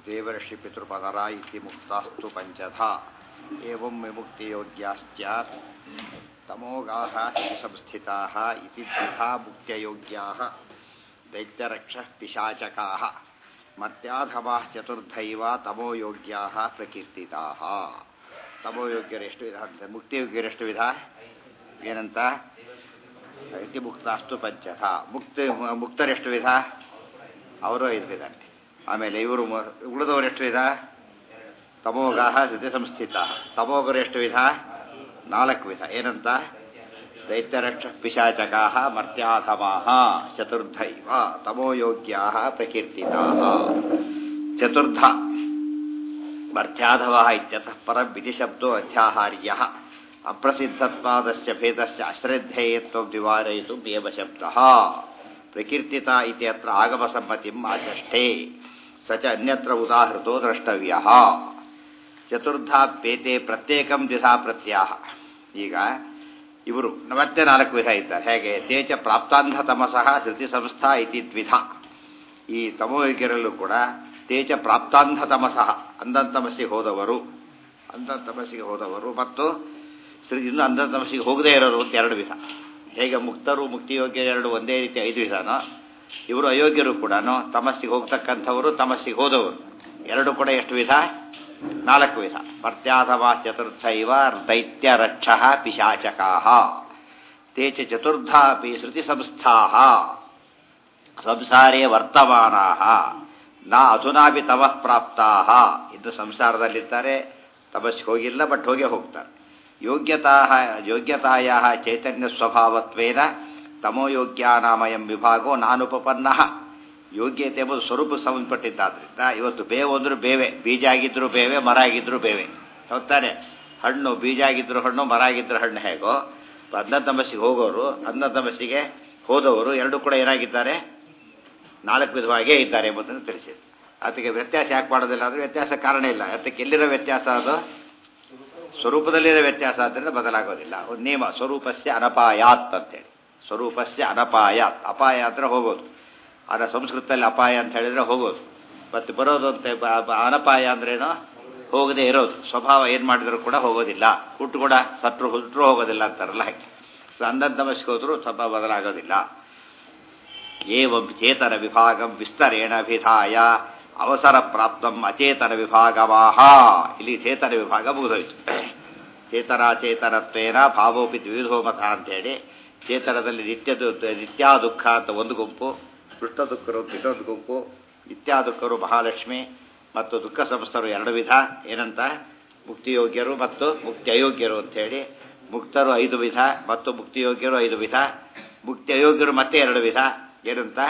ದೇವರ್ಷಿ ಪಿತೃಪದರ ಇತಿ ಮುಕ್ತಾಸ್ತು ಪಂಚಧಾ ಏವಂ ವಿಮುಕ್ತಿಯೋಗ್ಯಾಶ್ಚ ತಮೋಗಾಹ ಸಂಸ್ಥಿತಾಃ ಇತಿ ದ್ವಿಧಾ ಮುಕ್ತ್ಯಯೋಗ್ಯಾಃ ದೈತ್ಯರಕ್ಷಃ ಪಿಶಾಚಕಾಃ ಮರ್ತ್ಯಾಧಮಾಃ ಚತುರ್ಧೈವ ತಮೋಯೋಗ್ಯಾಃ ಪ್ರಕೀರ್ತಿತಾಃ ತಮೋಯೋಗ್ಯರು ಎಷ್ಟು ವಿಧ ಅಂತ ಮುಕ್ತಿಯೋಗ್ಯರು ಎಷ್ಟು ವಿಧ ಏನಂತ ಇತಿ ಮುಕ್ತಾಸ್ತು ಪಂಚಧ ಮುಕ್ತಿ ಮುಕ್ತರೆಷ್ಟು ವಿಧ ಅವರು ಐದು ವಿಧ ಆಮೇಲೆ ಇವರು ಉಳಿದವರು ಎಷ್ಟು ವಿಧ ತಮೋಗಾಹ ಸ್ಥಿತಿ ಸಂಸ್ಥಿತ ತಮೋಗರು ಎಷ್ಟು ವಿಧ ನಾಲ್ಕು ವಿಧ ಏನಂತ ದೈತ್ಯರಕ್ಷ ಪಿಶಾಚಕಾಹ ಮರ್ತ್ಯಾಧಮಾಹ ಚತುರ್ಧೈವ ತಮೋಯೋಗ್ಯಾ ಪ್ರಕೀರ್ತಿತಾ ಚತುರ್ಧ ಮರ್ತ್ಯಾಧವ ಇತ್ಯತಃ ಪರಂ ವಿಧಿ ಶಬ್ದೋ ಅಧ್ಯಾಹಾರ್ಯ ಅಪ್ರಸಿದ್ಧತ್ವಾದಸ್ಯ ಭೇದಸ್ಯ ಅಶ್ರದ್ಧೇಯತ್ವ ನಿವಾರಯಿತು ದೇವಶಬ್ದ ಪ್ರಕೀರ್ತಿತ ಇತಿ ಅತ್ರ ಆಗಮಸಮ್ಮತಿಂ ಆಚಷ್ಟೇ ಸ ಚ ಅನ್ಯತ್ರ ಉದಾಹೃತೋ ದ್ರಷ್ಟವ್ಯ ಚತುರ್ಧಾಪೇತೆ ಪ್ರತ್ಯೇಕಂ ದ್ವಿಧಾ ಪ್ರತ್ಯಾಹ ಈಗ ಇವರು ಮತ್ತೆ ನಾಲ್ಕು ವಿಧ ಇದ್ದಾರೆ ಹೇಗೆ ತೇಚ ಪ್ರಾಪ್ತಾಂಧ ತಮಸಃ ಶ್ರುತಿ ಸಂಸ್ಥಾ ಇತಿ ದ್ವಿಧ ಈ ತಮೋಯುಗ್ಯರಲ್ಲೂ ಕೂಡ ತೇಜ ಪ್ರಾಪ್ತಾಂಧ ತಮಸಃ ಅಂಧಂತಮಸ್ಸಿಗೆ ಹೋದವರು ಅಂಧಂತಮಸ್ಸಿಗೆ ಹೋದವರು ಮತ್ತು ಇನ್ನು ಅಂಧಂತಮಸ್ಸಿಗೆ ಹೋಗದೇ ಇರೋರು ಅಂತ ಎರಡು ವಿಧ ಹೇಗೆ ಮುಕ್ತರು ಮುಕ್ತಿಯೋಗ್ಯ ಎರಡು ಒಂದೇ ರೀತಿ ಐದು ವಿಧಾನ ಇವರು ಅಯೋಗ್ಯರು ಕೂಡ ತಮಸ್ಸಿಗೆ ಹೋಗ್ತಕ್ಕಂಥವರು ತಮಸ್ಸಿಗೆ ಹೋದವರು ಎರಡು ಕೂಡ ಎಷ್ಟು ವಿಧ ನಾಲ್ಕು ವಿಧ ಮರ್ತ್ಯಾಧವಾ ಚತುರ್ಥ ಇವ ದೈತ್ಯ ರಕ್ಷ ಪಿಶಾಚಕಾ ತೇ ಚ ಚತುರ್ಧಾಪಿ ಶ್ರುತಿ ಸಂಸ್ಥಾ ಸಂಸಾರೇ ವರ್ತಮಾನಾ ನ ಅಧುನಾಪಿ ತಮಃ ಪ್ರಾಪ್ತಾ ಇದ್ದು ಸಂಸಾರದಲ್ಲಿರ್ತಾರೆ ತಪಸ್ಸಿಗೆ ಹೋಗಿಲ್ಲ ಬಟ್ ಹೋಗೇ ಹೋಗ್ತಾರೆ ಯೋಗ್ಯತಾ ಯೋಗ್ಯತಾಯ ಚೈತನ್ಯ ಸ್ವಭಾವತ್ವೇನ ತಮೋಯೋಗ್ಯಾನಾಮಯಂ ವಿಭಾಗೋ ನಾನುಪಪನ್ನ ಯೋಗ್ಯತೆ ಎಂಬುದು ಸ್ವರೂಪ ಸಂಬಂಧಪಟ್ಟಿದ್ದಾದ್ರಿಂದ ಇವತ್ತು ಬೇವು ಅಂದ್ರೆ ಬೇವೆ ಬೀಜ ಆಗಿದ್ರು ಬೇವೆ ಮರ ಆಗಿದ್ರು ಬೇವೆ ಹೋಗ್ತಾನೆ ಹಣ್ಣು ಬೀಜ ಆಗಿದ್ರು ಹಣ್ಣು ಮರ ಆಗಿದ್ರು ಹಣ್ಣು ಹೇಗೋ ಅನ್ನ ತಮಸ್ಸಿಗೆ ಹೋಗೋರು ಅನ್ನ ತಮಸ್ಸಿಗೆ ಹೋದವರು ಎರಡು ಕೂಡ ಏನಾಗಿದ್ದಾರೆ ನಾಲ್ಕು ವಿಧವಾಗೇ ಇದ್ದಾರೆ ಎಂಬುದನ್ನು ತಿಳಿಸಿದೆ ಅದಕ್ಕೆ ವ್ಯತ್ಯಾಸ ಯಾಕೆ ಮಾಡೋದಿಲ್ಲ ಅಂದರೆ ವ್ಯತ್ಯಾಸ ಕಾರಣ ಇಲ್ಲ ಅದಕ್ಕೆ ಎಲ್ಲಿರೋ ವ್ಯತ್ಯಾಸ ಅದು ಸ್ವರೂಪದಲ್ಲಿರೋ ವ್ಯತ್ಯಾಸ ಆದ್ದರಿಂದ ಬದಲಾಗೋದಿಲ್ಲ ಒಂದು ನಿಯಮ ಸ್ವರೂಪಸ್ಯ ಅನಪಾಯಾತ್ ಅಂತೇಳಿ ಸ್ವರೂಪಸ್ಯ ಅನಪಾಯಾತ್ ಅಪಾಯ ಅಂದರೆ ಹೋಗೋದು ಆದರೆ ಸಂಸ್ಕೃತದಲ್ಲಿ ಅಪಾಯ ಅಂತ ಹೇಳಿದ್ರೆ ಹೋಗೋದು ಮತ್ತೆ ಬರೋದು ಅಂತ ಅನಪಾಯ ಅಂದ್ರೇನು ಹೋಗದೆ ಇರೋದು ಸ್ವಭಾವ ಏನು ಮಾಡಿದ್ರು ಕೂಡ ಹೋಗೋದಿಲ್ಲ ಹುಟ್ಟು ಕೂಡ ಸತ್ರು ಹುಟ್ಟರು ಹೋಗೋದಿಲ್ಲ ಅಂತಾರಲ್ಲ ಹಾಗೆ ಸೊ ಅಂದಂತಮಸ್ಗೆ ಹೋದ್ರು ಸ್ವಲ್ಪ ಬದಲಾಗೋದಿಲ್ಲ ಏವಂ ಚೇತನ ವಿಭಾಗಂ ವಿಸ್ತರೇಣ ವಿಧಾಯ ಅವಸರ ಪ್ರಾಪ್ತಂ ಅಚೇತನ ವಿಭಾಗವಾಹ ಇಲ್ಲಿ ಚೇತನ ವಿಭಾಗ ಮುಗಿದೋಯ್ತು ಚೇತನಾಚೇತನತ್ವೇನ ಭಾವೋಪಿ ದ್ವಿಧೋ ಮತ ಅಂತೇಳಿ ಚೇತನದಲ್ಲಿ ನಿತ್ಯದು ನಿತ್ಯಾ ದುಃಖ ಅಂತ ಒಂದು ಗುಂಪು ಕೃಷ್ಣ ದುಃಖರು ಇನ್ನೊಂದು ಗುಂಪು ನಿತ್ಯಾ ದುಃಖರು ಮಹಾಲಕ್ಷ್ಮಿ ಮತ್ತು ದುಃಖ ಸಂಸ್ಥರು ಎರಡು ವಿಧ ಏನಂತ ಮುಕ್ತಿಯೋಗ್ಯರು ಮತ್ತು ಮುಕ್ತಿ ಅಯೋಗ್ಯರು ಅಂತೇಳಿ ಮುಕ್ತರು ಐದು ವಿಧ ಮತ್ತು ಮುಕ್ತಿಯೋಗ್ಯರು ಐದು ವಿಧ ಮುಕ್ತಿ ಅಯೋಗ್ಯರು ಮತ್ತೆ ಎರಡು ವಿಧ ಏನಂತ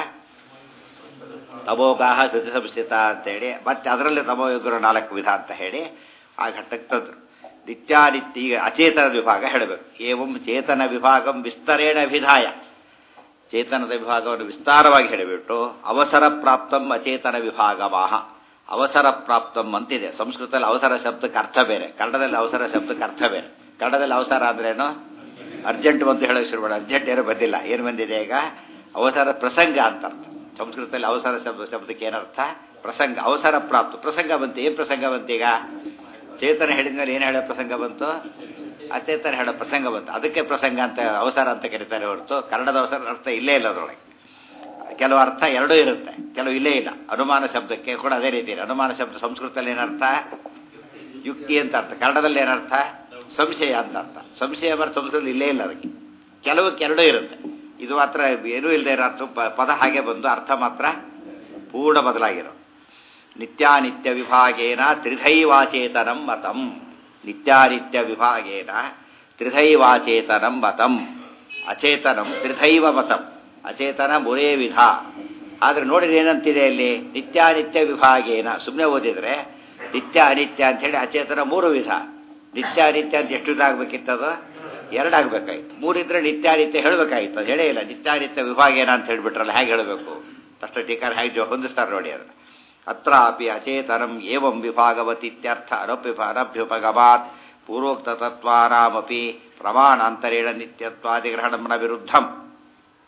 ತಮೋಗಾಹ ಶ್ರುತಿ ಸಂಸ್ಥಿತ ಅಂತೇಳಿ ಮತ್ತೆ ಅದರಲ್ಲಿ ತಮೋಯೋಗ್ಯರು ನಾಲ್ಕು ವಿಧ ಅಂತ ಹೇಳಿ ಆ ಘಟ್ಟಕ್ಕೆ ತಂದರು ನಿತ್ಯಾನಿತ್ಯ ಈಗ ಅಚೇತನ ವಿಭಾಗ ಹೇಳಬೇಕು ಏವಂ ಚೇತನ ವಿಭಾಗಂ ವಿಸ್ತರೇಣ ವಿಧಾಯ ಚೇತನದ ವಿಭಾಗವನ್ನು ವಿಸ್ತಾರವಾಗಿ ಹೇಳಿಬಿಟ್ಟು ಅವಸರ ಪ್ರಾಪ್ತಂ ಅಚೇತನ ವಿಭಾಗವಾಹ ಅವಸರ ಪ್ರಾಪ್ತಂ ಅಂತಿದೆ ಸಂಸ್ಕೃತದಲ್ಲಿ ಅವಸರ ಶಬ್ದಕ್ಕೆ ಅರ್ಥ ಬೇರೆ ಕನ್ನಡದಲ್ಲಿ ಅವಸರ ಶಬ್ದಕ್ಕೆ ಅರ್ಥ ಬೇರೆ ಕನ್ನಡದಲ್ಲಿ ಅವಸರ ಅಂದ್ರೇನು ಅರ್ಜೆಂಟ್ ಬಂತು ಹೇಳೋಕೆ ಶುರು ಅರ್ಜೆಂಟ್ ಏನೂ ಬಂದಿಲ್ಲ ಏನು ಬಂದಿದೆ ಈಗ ಅವಸರ ಪ್ರಸಂಗ ಅಂತ ಅರ್ಥ ಸಂಸ್ಕೃತದಲ್ಲಿ ಅವಸರ ಶಬ್ದ ಶಬ್ದಕ್ಕೆ ಏನರ್ಥ ಪ್ರಸಂಗ ಅವಸರ ಪ್ರಾಪ್ತ ಪ್ರಸಂಗ ಬಂತು ಏನು ಪ್ರಸಂಗ ಬಂತು ಈಗ ಚೇತನ ಹೇಳಿದ್ಮೇಲೆ ಏನು ಹೇಳೋ ಪ್ರಸಂಗ ಬಂತು ಅಚೇತನ ಹೇಳೋ ಪ್ರಸಂಗ ಬಂತು ಅದಕ್ಕೆ ಪ್ರಸಂಗ ಅಂತ ಅವಸರ ಅಂತ ಕರೀತಾರೆ ಹೊರತು ಕನ್ನಡದ ಅವಸರ ಅರ್ಥ ಇಲ್ಲೇ ಇಲ್ಲ ಅದರೊಳಗೆ ಕೆಲವು ಅರ್ಥ ಎರಡೂ ಇರುತ್ತೆ ಕೆಲವು ಇಲ್ಲೇ ಇಲ್ಲ ಅನುಮಾನ ಶಬ್ದಕ್ಕೆ ಕೂಡ ಅದೇ ರೀತಿ ಇದೆ ಅನುಮಾನ ಶಬ್ದ ಸಂಸ್ಕೃತದಲ್ಲಿ ಏನರ್ಥ ಯುಕ್ತಿ ಅಂತ ಅರ್ಥ ಕನ್ನಡದಲ್ಲಿ ಏನರ್ಥ ಸಂಶಯ ಅಂತ ಅರ್ಥ ಸಂಶಯ ಬರ್ ಸಂಸ್ಕೃತದಲ್ಲಿ ಇಲ್ಲೇ ಇಲ್ಲ ಅದಕ್ಕೆ ಕೆಲವಕ್ಕೆ ಎರಡೂ ಇರುತ್ತೆ ಇದು ಮಾತ್ರ ಏನೂ ಇಲ್ಲದೆ ಇರೋ ಅರ್ಥ ಪದ ಹಾಗೆ ಬಂದು ಅರ್ಥ ಮಾತ್ರ ಪೂರ್ಣ ಬದಲಾಗಿರೋ ನಿತ್ಯಾನಿತ್ಯ ವಿಭಾಗೇನ ತ್ರಿಧೈವಾಚೇತನಂ ಮತಂ ನಿತ್ಯಾನಿತ್ಯ ವಿಭಾಗೇನ ತ್ರಿಧೈವಾಚೇತನಂ ಮತಂ ಅಚೇತನಂ ತ್ರಿಧೈವ ಮತಂ ಅಚೇತನ ಮೂರೇ ವಿಧ ಆದ್ರೆ ನೋಡಿದ್ರೆ ಏನಂತಿದೆ ಅಲ್ಲಿ ನಿತ್ಯಾನಿತ್ಯ ವಿಭಾಗೇನ ಸುಮ್ಮನೆ ಓದಿದ್ರೆ ನಿತ್ಯ ಅನಿತ್ಯ ಅಂತ ಹೇಳಿ ಅಚೇತನ ಮೂರು ವಿಧ ನಿತ್ಯ ಅನಿತ್ಯ ಅಂತ ಎಷ್ಟು ವಿಧ ಆಗ್ಬೇಕಿತ್ತದು ಎರಡಾಗಬೇಕಾಯ್ತು ಮೂರಿದ್ರೆ ನಿತ್ಯಾನಿತ್ಯ ಹೇಳಬೇಕಾಗಿತ್ತು ಅದು ಹೇಳೇ ಇಲ್ಲ ನಿತ್ಯಾನಿತ್ಯ ವಿಭಾಗೇನ ಅಂತ ಹೇಳ್ಬಿಟ್ರಲ್ಲ ಹೇಗೆ ಹೇಳಬೇಕು ತಕ್ಷಣ ಟೀಕಾರ ಹೇಗೆ ಹೊಂದಿಸ್ತಾರೆ ನೋಡಿ ಅದನ್ನು ಅತ್ರಾಪಿ ಅಚೇತನಂ ಏವಂ ವಿಭಾಗವತಿತ್ಯರ್ಥ ಅನಪ್ಯುಪ ಅನಭ್ಯುಪಗಮಾತ್ ಪೂರ್ವೋಕ್ತ ತತ್ವಾನಾಮಪಿ ಪ್ರಮಾಣಾಂತರೇಣ ನಿತ್ಯತ್ವಾದಿಗ್ರಹಣಂನ ವಿರುದ್ಧಂ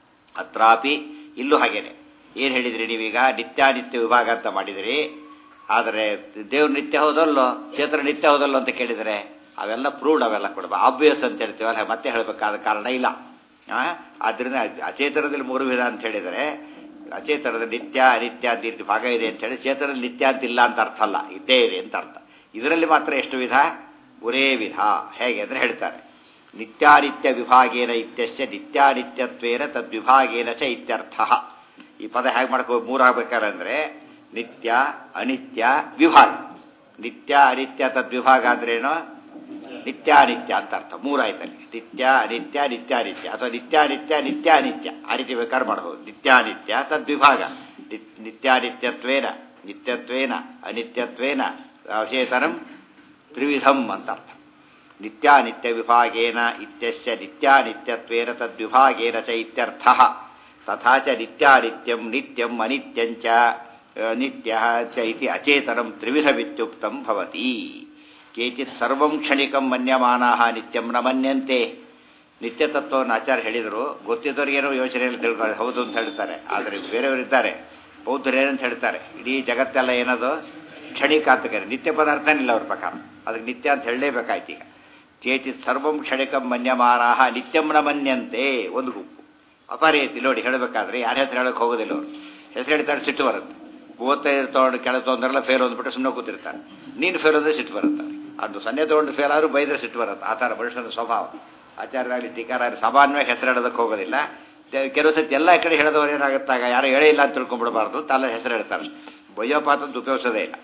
ಅತ್ರಾಪಿ ಇಲ್ಲೂ ಹಾಗೇನೆ ಏನು ಹೇಳಿದ್ರಿ ನೀವೀಗ ನಿತ್ಯಾನಿತ್ಯ ವಿಭಾಗ ಅಂತ ಮಾಡಿದಿರಿ ಆದರೆ ದೇವ್ರು ನಿತ್ಯ ಹೌದಲ್ಲೋ ಚೇತನ ನಿತ್ಯ ಹೌದಲ್ಲೋ ಅಂತ ಕೇಳಿದರೆ ಅವೆಲ್ಲ ಪ್ರೂವ್ಡ್ ಅವೆಲ್ಲ ಕೂಡ ಆಬ್ವಿಯಸ್ ಅಂತ ಹೇಳ್ತೀವಲ್ಲ ಮತ್ತೆ ಹೇಳಬೇಕಾದ ಕಾರಣ ಇಲ್ಲ ಆ? ಆದ್ರಿಂದ ಅಚೇತನದಲ್ಲಿ ಮೂರು ವಿಧ ಅಂತ ಹೇಳಿದರೆ ಅಚೇತನದ ನಿತ್ಯ ಅನಿತ್ಯ ಅಂತ ಈ ಭಾಗ ಇದೆ ಅಂತ ಹೇಳಿ ಚೇತನದಲ್ಲಿ ನಿತ್ಯ ಅಂತ ಇಲ್ಲ ಅಂತ ಅರ್ಥ ಅಲ್ಲ ಇದ್ದೇ ಇದೆ ಅಂತ ಅರ್ಥ ಇದರಲ್ಲಿ ಮಾತ್ರ ಎಷ್ಟು ವಿಧ ಒರೇ ವಿಧ ಹೇಗೆ ಅಂದ್ರೆ ಹೇಳ್ತಾರೆ ನಿತ್ಯಾನಿತ್ಯ ವಿಭಾಗೇನ ಇತ್ಯಸ್ಯ ನಿತ್ಯಾನಿತ್ಯತ್ವೇನ ತದ್ವಿಭಾಗೇನ ಚ ಇತ್ಯರ್ಥ ಈ ಪದ ಹೇಗೆ ಮಾಡ್ಕೋ ಮೂರಾಗಬೇಕಾದ್ರೆ ನಿತ್ಯ ಅನಿತ್ಯ ವಿಭಾಗ ನಿತ್ಯ ಅನಿತ್ಯ ತದ್ವಿಭಾಗ ಅಂದ್ರೇನು ನಿತ್ಯಾನಿತ್ಯ ಅಂತ ಅರ್ಥ ಮೂರಾಯ್ತಲ್ಲಿ ನಿತ್ಯ ಅನಿತ್ಯ ನಿತ್ಯಾನಿತ್ಯ ಅಥವಾ ನಿತ್ಯಾನಿತ್ಯ ನಿತ್ಯಾನಿತ್ಯ ಆ ರೀತಿ ಬೇಕಾದ್ರೆ ಮಾಡಬಹುದು ನಿತ್ಯಾನಿತ್ಯ ತದ್ವಿಭಾಗ ನಿತ್- ನಿತ್ಯಾನಿತ್ಯತ್ವೇನ ನಿತ್ಯತ್ವೇನ ಅನಿತ್ಯತ್ವೇನ ಅಚೇತನಂ ತ್ರಿವಿಧಂ ಅಂತ ಅರ್ಥ ನಿತ್ಯಾನಿತ್ಯ ವಿಭಾಗೇನ ಇತ್ಯಸ್ಯ ನಿತ್ಯಾನಿತ್ಯತ್ವೇನ ತದ್ವಿಭಾಗೇನ ಚ ಇತ್ಯರ್ಥ ತಥಾ ಚ ನಿತ್ಯಾನಿತ್ಯಂ ನಿತ್ಯಂ ಅನಿತ್ಯಂಚ ನಿತ್ಯ ಚ ಇತಿ ಅಚೇತನಂ ತ್ರಿವಿಧವಿತ್ಯುಕ್ತಂ ಭವತಿ ಕೇಚಿತ್ ಸರ್ವಂ ಕ್ಷಣಿಕಂ ಮನ್ಯಮಾನಾಹ ನಿತ್ಯಂ ನ ಮನ್ಯಂತೆ ನಿತ್ಯ ತತ್ವವನ್ನು ಆಚಾರ್ಯ ಹೇಳಿದರು ಗೊತ್ತಿದ್ದವ್ರಿಗೇನೋ ಯೋಚನೆಯಲ್ಲಿ ತಿಳ್ಕೊಳ್ಳಿ ಹೌದು ಅಂತ ಹೇಳ್ತಾರೆ ಆದರೆ ಬೇರೆಯವರಿದ್ದಾರೆ ಬೌದ್ಧರು ಏನಂತ ಹೇಳ್ತಾರೆ ಇಡೀ ಜಗತ್ತೆಲ್ಲ ಏನದು ಕ್ಷಣಿಕ ಅಂತ ಕರೆ ನಿತ್ಯ ಪದಾರ್ಥನಿಲ್ಲ ಅವ್ರ ಪ್ರಕಾರ ಅದಕ್ಕೆ ನಿತ್ಯ ಅಂತ ಹೇಳಲೇಬೇಕಾಯ್ತು ಈಗ ಚೇಚಿತ್ ಸರ್ವಂ ಕ್ಷಣಿಕಂ ಮನ್ಯಮಾನಾಹ ನಿತ್ಯಂ ನ ಮನ್ಯಂತೆ ಒಂದು ಗುಂಪು ಅಪರೇತಿ ನೋಡಿ ಹೇಳಬೇಕಾದ್ರೆ ಯಾರ ಹೆಸರು ಹೇಳಕ್ಕೆ ಹೋಗೋದಿಲ್ಲ ಅವರು ಹೆಸರು ಹೇಳ್ತಾರೆ ಸಿಟ್ಟು ಬರುತ್ತೆ ಮೂವತ್ತೈದು ತೊಗೊಂಡು ಕೆಳಗೆ ತೊಗೊಂಡ್ರೆಲ್ಲ ಫೇಲ್ ಅಂದ್ಬಿಟ್ಟು ಸುಮ್ಮನೆ ಕೂತಿರ್ತಾರೆ ನೀನು ಫೇಲ್ ಅಂದ್ರೆ ಸಿಟ್ಟು ಬರುತ್ತೆ ಅದು ಸೊನ್ನೆ ತೊಗೊಂಡು ಫೇಲ್ ಆದ್ರೂ ಬೈದ್ರೆ ಸಿಟ್ಟು ಬರುತ್ತೆ ಆ ಥರ ಮನುಷ್ಯನ ಸ್ವಭಾವ ಆಚಾರ್ಯರಾಗಲಿ ಟೀಕಾರಾಗಲಿ ಸಾಮಾನ್ಯವಾಗಿ ಹೆಸರು ಹೇಳೋದಕ್ಕೆ ಹೋಗೋದಿಲ್ಲ ತೆ- ಕೆಲವು ಸತಿ ಎಲ್ಲ ಕಡೆ ಹೇಳಿದವರು ಏನಾಗುತ್ತಾಗ ಯಾರು ಹೇಳೇ ಇಲ್ಲ ಅಂತ ತಿಳ್ಕೊಂಡ್ಬಿಡಬಾರ್ದು ತಲೆ ಹೆಸರು ಹೇಳ್ತಾರೆ ಬಯ್ಯೋಪಾತದ್ದು ಉಪಯೋಗಿಸೋದೇ ಇಲ್ಲ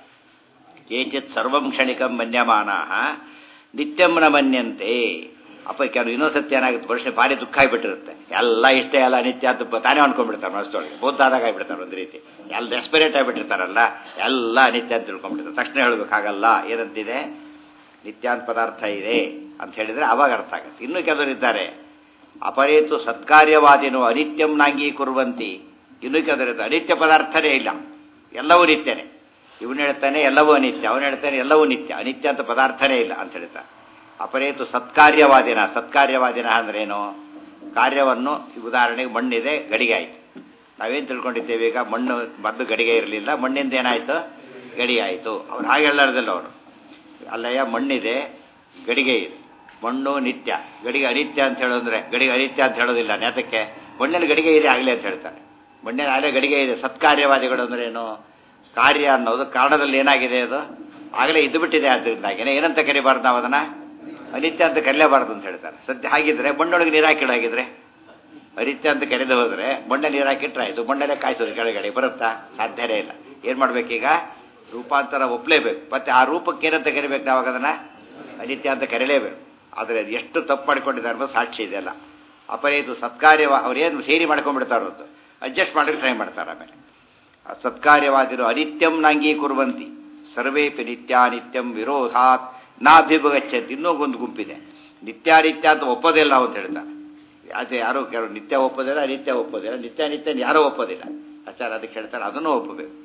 ಕೇಚಿತ್ ಸರ್ವಂ ಕ್ಷಣಿಕಂ ಮನ್ಯಮಾನಾಹ ನಿತ್ಯಂ ನ ಮನ್ಯಂತೆ ಅಪ್ಪ ಕೆಲವು ಇನ್ನೊಂದು ಸತ್ಯ ಏನಾಗುತ್ತೆ ಮನುಷ್ಯ ಭಾರಿ ದುಃಖ ಆಗಿಬಿಟ್ಟಿರುತ್ತೆ ಎಲ್ಲ ಇಷ್ಟೇ ಎಲ್ಲ ನಿತ್ಯ ಅಂತ ಬ- ತಾನೇ ಅನ್ಕೊಂಡ್ಬಿಡ್ತಾರೆ ಮನಸ್ಸೊಳಗೆ ಬೋಧಾದಾಗ ಆಗಿಬಿಡ್ತಾರೆ ಒಂದು ರೀತಿ ಎಲ್ಲ ಡೆಸ್ಪರೇಟ್ ಆಗಿಬಿಟ್ಟಿರ್ತಾರಲ್ಲ ಎಲ್ಲ ನಿತ್ಯ ಅಂತ ತಿಳ್ಕೊಂಡ್ಬಿಡ್ತಾರೆ ತಕ್ಷಣ ಹೇಳ್ಬೇಕಾಗಲ್ಲ ಏನಂತಿದೆ ನಿತ್ಯ ಅಂತ ಪದಾರ್ಥ ಇದೆ ಅಂತ ಹೇಳಿದ್ರೆ ಅವಾಗ ಅರ್ಥ ಆಗುತ್ತೆ ಇನ್ನು ಕೆಲವರು ಇದ್ದಾರೆ ಅಪರೇತು ಸತ್ಕಾರ್ಯವಾದಿನು ಅನಿತ್ಯಂ ನಾಂಗೀಕುರುವಂತಿ ಇನ್ನು ಕೆಲವರು ಅನಿತ್ಯ ಪದಾರ್ಥನೇ ಇಲ್ಲ ಎಲ್ಲವೂ ನಿತ್ಯನೇ ಇವನು ಹೇಳ್ತಾನೆ ಎಲ್ಲವೂ ಅನಿತ್ಯ ಅವನು ಹೇಳ್ತಾನೆ ಎಲ್ಲವೂ ನಿತ್ಯ ಅನಿತ್ಯ ಅಂತ ಪದಾರ್ಥನೇ ಇಲ್ಲ ಅಂತ ಹೇಳ್ತಾನೆ ಅಪರೇತು ಸತ್ಕಾರ್ಯವಾದಿನ ಸತ್ಕಾರ್ಯವಾದಿನ ಅಂದ್ರೇನು ಕಾರ್ಯವನ್ನು ಈ ಉದಾಹರಣೆಗೆ ಮಣ್ಣಿದೆ ಗಡಿಗೆ ಆಯಿತು ನಾವೇನು ತಿಳ್ಕೊಂಡಿದ್ದೇವೆ ಈಗ ಮಣ್ಣು ಮೊದಲು ಗಡಿಗೆ ಇರಲಿಲ್ಲ ಮಣ್ಣಿಂದ ಏನಾಯಿತು ಗಡಿಗೆ ಆಯಿತು ಅವ್ರು ಹಾಗೆ ಹೇಳಾರ್ದಿಲ್ಲ ಅವರು ಅಲ್ಲಯ್ಯ ಮಣ್ಣಿದೆ ಗಡಿಗೆ ಇದೆ ಮಣ್ಣು ನಿತ್ಯ ಗಡಿಗೆ ಅನಿತ್ಯ ಅಂತ ಹೇಳೋದ್ರೆ ಗಡಿಗೆ ಅನಿತ್ಯ ಅಂತ ಹೇಳೋದಿಲ್ಲ ನೇತಕ್ಕೆ ಮಣ್ಣಿನ ಗಡಿಗೆ ಇದೆ ಆಗಲಿ ಅಂತ ಹೇಳ್ತಾರೆ ಮಣ್ಣಿನ ಆಗಲೇ ಗಡಿಗೆ ಇದೆ ಸತ್ಕಾರ್ಯವಾದಿಗಳು ಅಂದ್ರೆ ಏನು ಕಾರ್ಯ ಅನ್ನೋದು ಕಾರಣದಲ್ಲಿ ಏನಾಗಿದೆ ಅದು ಆಗಲೇ ಇದ್ದು ಬಿಟ್ಟಿದೆ ಆದ್ರಿಂದಾಗೇನೆ ಏನಂತ ಕರಿಬಾರ್ದು ನಾವು ಅದನ್ನ ಅನಿತ್ಯ ಅಂತ ಕರೆಯಬಾರ್ದು ಅಂತ ಹೇಳ್ತಾರೆ ಸದ್ಯ ಹಾಗಿದ್ರೆ ಮಣ್ಣೊಳಗೆ ನೀರು ಹಾಕಿಡು ಹಾಗಿದ್ರೆ ಅನಿತ್ಯ ಅಂತ ಕರೆದು ಹೋದ್ರೆ ಮಣ್ಣ ನೀರು ಹಾಕಿಟ್ರೆ ಆಯ್ತು ಮಣ್ಣಲ್ಲೇ ಕಾಯಿಸೋದು ಕೆಳಗಡೆ ಬರುತ್ತಾ ಸಾಧ್ಯನೇ ಇಲ್ಲ ಏನ್ ಮಾಡ್ಬೇಕೀಗ ರೂಪಾಂತರ ಒಪ್ಪಲೇಬೇಕು ಮತ್ತೆ ಆ ರೂಪಕ್ಕೆ ಏನಂತ ಕರಿಬೇಕು ನಾವು ಅದನ್ನ ಅನಿತ್ಯ ಅಂತ ಕರೀಲೇಬೇಕು ಆದರೆ ಅದು ಎಷ್ಟು ತಪ್ಪು ಮಾಡ್ಕೊಂಡಿದ್ದಾರೆ ಅನ್ನೋದು ಸಾಕ್ಷಿ ಇದೆಯಲ್ಲ ಅಪರೇತು ಸತ್ಕಾರ್ಯ ಅವ್ರೇನು ಸೇರಿ ಮಾಡ್ಕೊಂಡ್ಬಿಡ್ತಾರೋ ಅದು ಅಡ್ಜಸ್ಟ್ ಮಾಡಲಿಕ್ಕೆ ಟ್ರೈ ಮಾಡ್ತಾರೆ ಆಮೇಲೆ ಆ ಸತ್ಕಾರ್ಯವಾದಿರು ಅನಿತ್ಯಂ ನಾಂಗೀಕುರುವಂತಿ ಸರ್ವೇಪಿ ನಿತ್ಯಾನಿತ್ಯಂ ವಿರೋಧಾತ್ ನಾಭಿಭಗಚ್ಚಂತ ಇನ್ನೊಂದು ಗುಂಪಿದೆ ನಿತ್ಯಾನಿತ್ಯ ಅಂತ ಒಪ್ಪೋದಿಲ್ಲ ಅಂತ ಹೇಳ್ತಾರೆ ಅದೇ ಯಾರು ಕೆಲವು ನಿತ್ಯ ಒಪ್ಪೋದಿಲ್ಲ ಅನಿತ್ಯ ಒಪ್ಪೋದಿಲ್ಲ ನಿತ್ಯ ನಿತ್ಯ ಯಾರೂ ಒಪ್ಪೋದಿಲ್ಲ ಆಚಾರ ಅದಕ್ಕೆ ಹೇಳ್ತಾರೆ ಅದನ್ನು ಒಪ್ಪಬೇಕು